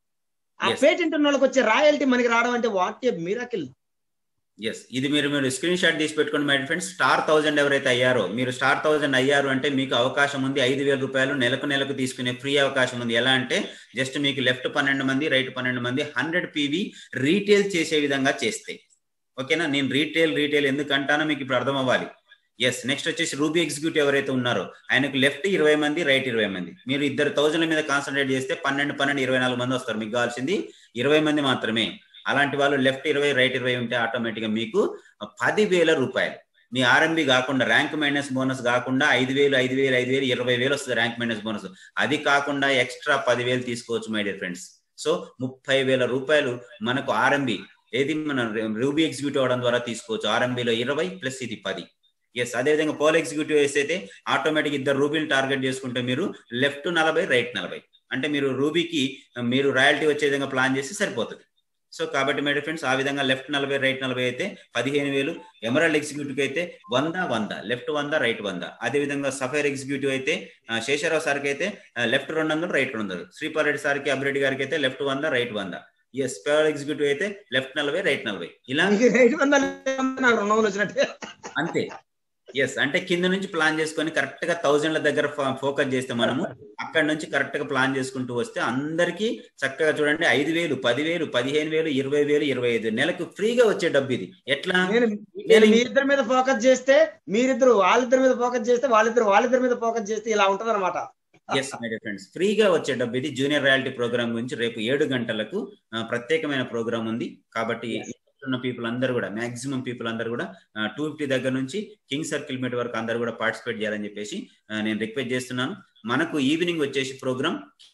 ఆ Yes. పేటెంట్ ఉన్న వాళ్ళకి వచ్చే రాయల్టీ మనకి రావడం అంటే వాట్ ఏ మిరాకిల్ ఎస్ ఇది మీరు మీరు స్క్రీన్ షాట్ తీసి పెట్టుకోండి మై ఫ్రెండ్స్ స్టార్ థౌజండ్ ఎవరైతే అయ్యారో మీరు స్టార్ థౌజండ్ అయ్యారు అంటే మీకు అవకాశం ఉంది ఐదు వేల రూపాయలు నెలకు నెలకు తీసుకునే ఫ్రీ అవకాశం ఉంది ఎలా అంటే జస్ట్ మీకు లెఫ్ట్ పన్నెండు మంది రైట్ పన్నెండు మంది హండ్రెడ్ పీవీ రీటైల్ చేసే విధంగా చేస్తే ఓకేనా నేను రీటైల్ రీటైల్ ఎందుకు అంటానో మీకు ఇప్పుడు అర్థం అవ్వాలి ఎస్ నెక్స్ట్ వచ్చేసి రూబీ ఎగ్జిక్యూటివ్ ఎవరైతే ఉన్నారో ఆయనకు లెఫ్ట్ ఇరవై మంది రైట్ ఇరవై మంది మీరు ఇద్దరు థౌజండ్ల మీద కాన్సన్ట్రేట్ చేస్తే పన్నెండు పన్నెండు ఇరవై నాలుగు మంది వస్తారు మీకు కావాల్సింది ఇరవై మంది మాత్రమే అలాంటి వాళ్ళు లెఫ్ట్ ఇరవై రైట్ ఇరవై ఉంటే ఆటోమేటిక్ గా మీకు పదివేల రూపాయలు మీ ఆర్ఎంబి కాకుండా ర్యాంక్ మైనస్ బోనస్ కాకుండా ఐదు వేలు ఐదు వేలు ఐదు వేలు ఇరవై వేలు వస్తుంది ర్యాంక్ మైనస్ బోనస్ అది కాకుండా ఎక్స్ట్రా పదివేలు తీసుకోవచ్చు మై డియర్ ఫ్రెండ్స్ సో ముప్పై వేల రూపాయలు మనకు ఆర్ఎంబి ఏది మన రూబీ ఎగ్జిక్యూటివ్ అవడం ద్వారా తీసుకోవచ్చు ఆర్ఎంబిలో ఇరవై ప్లస్ ఇది పది ఎస్ అదేవిధంగా పోల్ ఎగ్జిక్యూటివ్ అయితే ఆటోమేటిక్ ఇద్దరు రూబీని టార్గెట్ చేసుకుంటే మీరు లెఫ్ట్ నలభై రైట్ నలభై అంటే మీరు రూబీకి మీరు రాయల్టీ వచ్చే విధంగా ప్లాన్ చేసి సరిపోతుంది సో కాబట్టి మై ఫ్రెండ్స్ ఆ విధంగా లెఫ్ట్ నలభై రైట్ నలభై అయితే పదిహేను వేలు ఎమరాల్డ్ ఎగ్జిక్యూటివ్ అయితే వంద వంద లెఫ్ట్ వంద రైట్ వంద అదే విధంగా సఫైర్ ఎగ్జిక్యూటివ్ అయితే ఆ, శేషారావు సార్కి అయితే లెఫ్ట్ రెండు వందలు రైట్ రెండు వందలు శ్రీపాల్ సార్కి అభిరెడ్డి గారికి అయితే లెఫ్ట్ వంద రైట్ వంద ఎస్ పేవర్ ఎగ్జిక్యూటివ్ అయితే లెఫ్ట్ నలభై రైట్ నలభై ఇలా ఐదు వందలు నాకు రెండు వందలు వచ్చినట్టే అంతే ఎస్ అంటే కింద నుంచి ప్లాన్ చేసుకొని కరెక్ట్ గా థౌజండ్ల దగ్గర ఫోకస్ చేస్తే మనము అక్కడ నుంచి కరెక్ట్ గా ప్లాన్ చేసుకుంటూ వస్తే అందరికి చక్కగా చూడండి ఐదు వేలు పదివేలు పదిహేను వేలు ఇరవై వేలు ఇరవై ఐదు నెలకు ఫ్రీగా వచ్చే డబ్బు ఇది ఎట్లా నేను నేను మీ ఇద్దరి మీద ఫోకస్ చేస్తే మీరిద్దరు వాళ్ళిద్దరి మీద ఫోకస్ చేస్తే వాళ్ళిద్దరు వాళ్ళిద్దరి మీద ఫోకస్ చేస్తే ఇలా ఉంటది అనమాట ఎస్ మై ఫ్రెండ్స్ ఫ్రీగా వచ్చే డబ్బు ఇది జూనియర్ రాయల్టీ ప్రోగ్రామ్ గురించి రేపు ఏడు గంటలకు ఆ, ప్రత్యేకమైన ప్రోగ్రామ్ ఉంది కాబట్టి ఉన్న పీపుల్ అందరూ కూడా మాక్సిమం పీపుల్ అందరూ కూడా టూ ఫిఫ్టీ దగ్గర నుంచి కింగ్ సర్కిల్ మీట్ వరకు అందరూ కూడా పార్టిసిపేట్ చేయాలని చెప్పేసి ఆ, నేను రిక్వెస్ట్ చేస్తున్నాను మనకు ఈవినింగ్ వచ్చేసి ప్రోగ్రామ్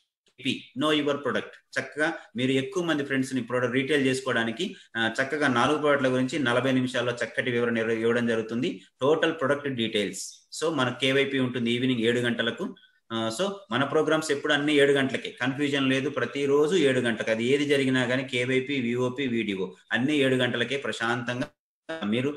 నో యువర్ ప్రొడక్ట్ చక్కగా మీరు ఎక్కువ మంది ఫ్రెండ్స్ ని ప్రొడక్ట్ రీటైల్ చేసుకోవడానికి ఆ, చక్కగా నాలుగు ప్రోడక్ట్ల గురించి నలభై నిమిషాల్లో చక్కటి వివరణ ఇవ్వ- ఇవ్వడం జరుగుతుంది టోటల్ ప్రొడక్ట్ డీటెయిల్స్ సో మన కేవైపీ ఉంటుంది ఈవినింగ్ ఏడు గంటలకు ఆ, సో మన ప్రోగ్రామ్స్ ఎప్పుడు అన్ని ఏడు గంటలకే కన్ఫ్యూజన్ లేదు ప్రతిరోజు ఏడు గంటలకు అది ఏది జరిగినా కానీ కేవైపీ విఓపి వీడియో అన్ని ఏడు గంటలకే ప్రశాంతంగా మీరు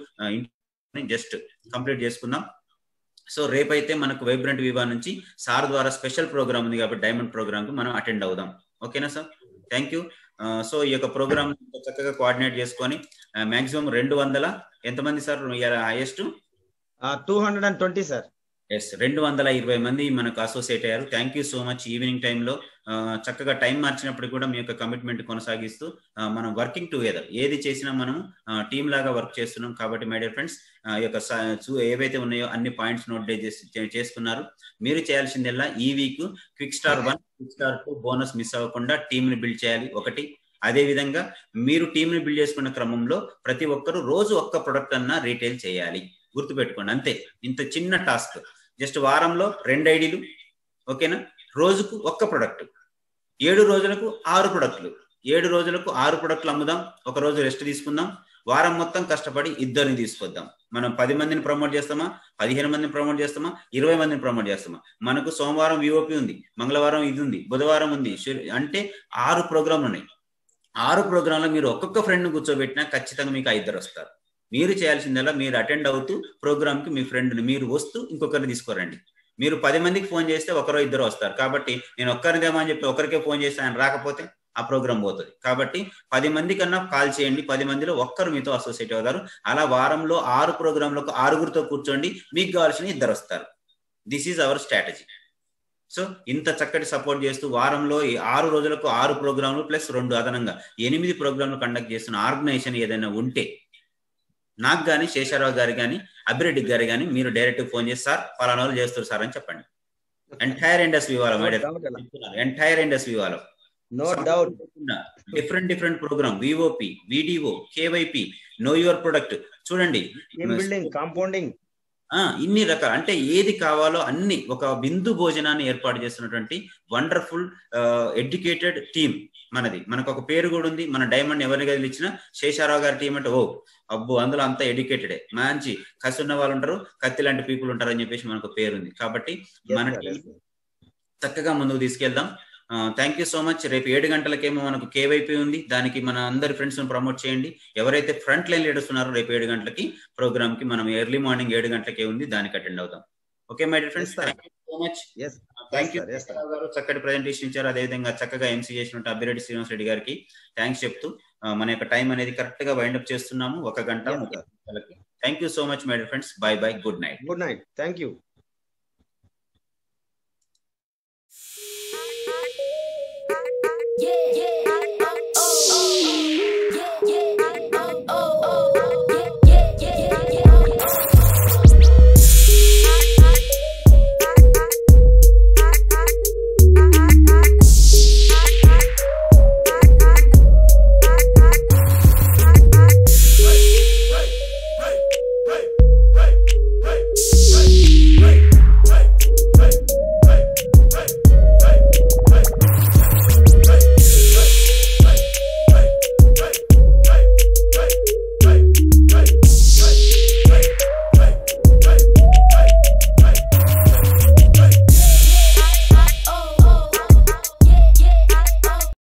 జస్ట్ కంప్లీట్ చేసుకుందాం సో రేపైతే మనకు వైబ్రెంట్ వివా నుంచి సార్ ద్వారా స్పెషల్ ప్రోగ్రామ్ ఉంది కాబట్టి డైమండ్ ప్రోగ్రామ్ కు మనం అటెండ్ అవుదాం ఓకేనా సార్ థ్యాంక్ యూ సో ఈ యొక్క ప్రోగ్రామ్ చక్కగా కోఆర్డినేట్ చేసుకొని మాక్సిమం రెండు వందల ఎంతమంది sir highest two hundred and twenty sir yes రెండు వందల ఇరవై మంది మనకు అసోసియేట్ అయ్యారు thank you so much evening టైంలో చక్కగా టైం మార్చినప్పుడు కూడా మీ యొక్క కమిట్మెంట్ కొనసాగిస్తూ ఆ, మనం వర్కింగ్ టుగెదర్ ఏది చేసినా మనం టీమ్ లాగా వర్క్ చేస్తున్నాం కాబట్టి మై డియర్ ఫ్రెండ్స్ ఈ యొక్క స- చూ- ఏవైతే ఉన్నాయో అన్ని పాయింట్స్ నోట్ చేసి చే- చేసుకున్నారు మీరు చేయాల్సిందల్లా ఈ week quick star one quick star two bonus miss అవ్వకుండా టీమ్ ని బిల్డ్ చేయాలి ఒకటి అదే విధంగా మీరు టీమ్ ని బిల్డ్ చేసుకున్న క్రమంలో ప్రతి ఒక్కరు రోజు ఒక్క ప్రొడక్ట్ అన్నా రీటైల్ చేయాలి గుర్తుపెట్టుకోండి అంతే ఇంత చిన్న టాస్క్ జస్ట్ వారంలో రెండు ఐడీలు ఓకేనా రోజుకు ఒక్క ప్రొడక్ట్ ఏడు రోజులకు ఆరు ప్రొడక్ట్లు ఏడు రోజులకు ఆరు ప్రొడక్ట్లు అమ్ముదాం ఒక రోజు రెస్ట్ తీసుకుందాం వారం మొత్తం కష్టపడి ఇద్దరిని తీసుకొద్దాం మనం పది మందిని ప్రమోట్ చేస్తామా పదిహేను మందిని ప్రమోట్ చేస్తామా ఇరవై మందిని ప్రమోట్ చేస్తామా మనకు సోమవారం విఓపి ఉంది మంగళవారం ఇది ఉంది బుధవారం ఉంది శు- అంటే ఆరు ప్రోగ్రాంలు ఉన్నాయి ఆరు ప్రోగ్రాంలో మీరు ఒక్కొక్క ఫ్రెండ్ కూర్చోబెట్టినా ఖచ్చితంగా మీకు ఆ ఇద్దరు వస్తారు మీరు చేయాల్సిందల్లా మీరు అటెండ్ అవుతూ ప్రోగ్రామ్ కి మీ ఫ్రెండ్ని మీరు వస్తూ ఇంకొకరిని తీసుకురండి మీరు పది మందికి ఫోన్ చేస్తే ఒకరో ఇద్దరు వస్తారు కాబట్టి నేను ఒక్కరిదేమో అని చెప్పి ఒకరికే ఫోన్ చేస్తే ఆయన రాకపోతే ఆ ప్రోగ్రామ్ పోతుంది కాబట్టి పది మంది కన్నా కాల్ చేయండి పది మందిలో ఒక్కరు మీతో అసోసియేట్ అవుతారు అలా వారంలో ఆరు ప్రోగ్రాంలకు ఆరుగురితో కూర్చోండి మీకు కావాల్సిన ఇద్దరు వస్తారు this is our strategy so ఇంత చక్కటి సపోర్ట్ చేస్తూ వారంలో ఈ ఆరు రోజులకు ఆరు ప్రోగ్రాంలు ప్లస్ రెండు అదనంగా ఎనిమిది ప్రోగ్రాంలు కండక్ట్ చేస్తున్న ఆర్గనైజేషన్ ఏదైనా ఉంటే నాకు కానీ శేషారావు గారు కానీ అభిరెడ్డి గారు కానీ మీరు డైరెక్ట్ ఫోన్ చేసి సార్ పలానా వాళ్ళు చేస్తారు సార్ అని చెప్పండి ఎంటైర్ ఇండస్ట్రీ వాళ్ళ మేడం ఎంటైర్ ఇండస్ట్రీ వాళ్ళ no doubt different different programme VOP VDO KYP know your product చూడండి టీమ్ బిల్డింగ్ కాంపౌండింగ్ ఆ ఇన్ని రకాల అంటే ఏది కావాలో అన్ని ఒక బిందు భోజనాన్ని ఏర్పాటు చేస్తున్నటువంటి వండర్ఫుల్ ఎడ్యుకేటెడ్ టీం మనది మనకు ఒక పేరు కూడా ఉంది మన డైమండ్ ఎవరి గదిలు ఇచ్చినా శేషారావు గారి టీం అంటే ఓ అబ్బో అందులో అంతా ఎడ్యుకేటెడే మంచి కసి ఉన్న వాళ్ళు ఉంటారు కత్తి లాంటి పీపుల్ ఉంటారు అని చెప్పేసి మనకు పేరు ఉంది కాబట్టి మన team చక్కగా ముందుకు తీసుకెళ్దాం థ్యాంక్ యూ సో మచ్ రేపు ఏడు గంటలకేమో మనకు కేవైపీ ఉంది దానికి మన అందరి ఫ్రెండ్స్ ప్రమోట్ చేయండి ఎవరైతే ఫ్రంట్ లైన్ లీడర్స్ ఉన్నారో రేపు ఏడు గంటలకి ప్రోగ్రామ్ కి మనం ఎర్లీ మార్నింగ్ ఏడు గంటలకే ఉంది దానికి అటెండ్ అవుదాం okay my dear friends Yes, sir. Thank you so much Yes, thank you sir, yes, sir. గారు చక్కటి ప్రజెంటేషన్ ఇచ్చారు అదేవిధంగా చక్కగా ఎంసీ చేసినట్టు అభిరెడ్డి శ్రీనివాస్ రెడ్డి గారికి థ్యాంక్స్ చెప్తూ ఆ, మన యొక్క టైం అనేది కరెక్ట్ గా వైండప్ చేస్తున్నాము ఒక గంట Yes, ముప్పై sir. నిమిషాలకి thank you so much my dear friends bye bye good night good night thank you Yeah, yeah.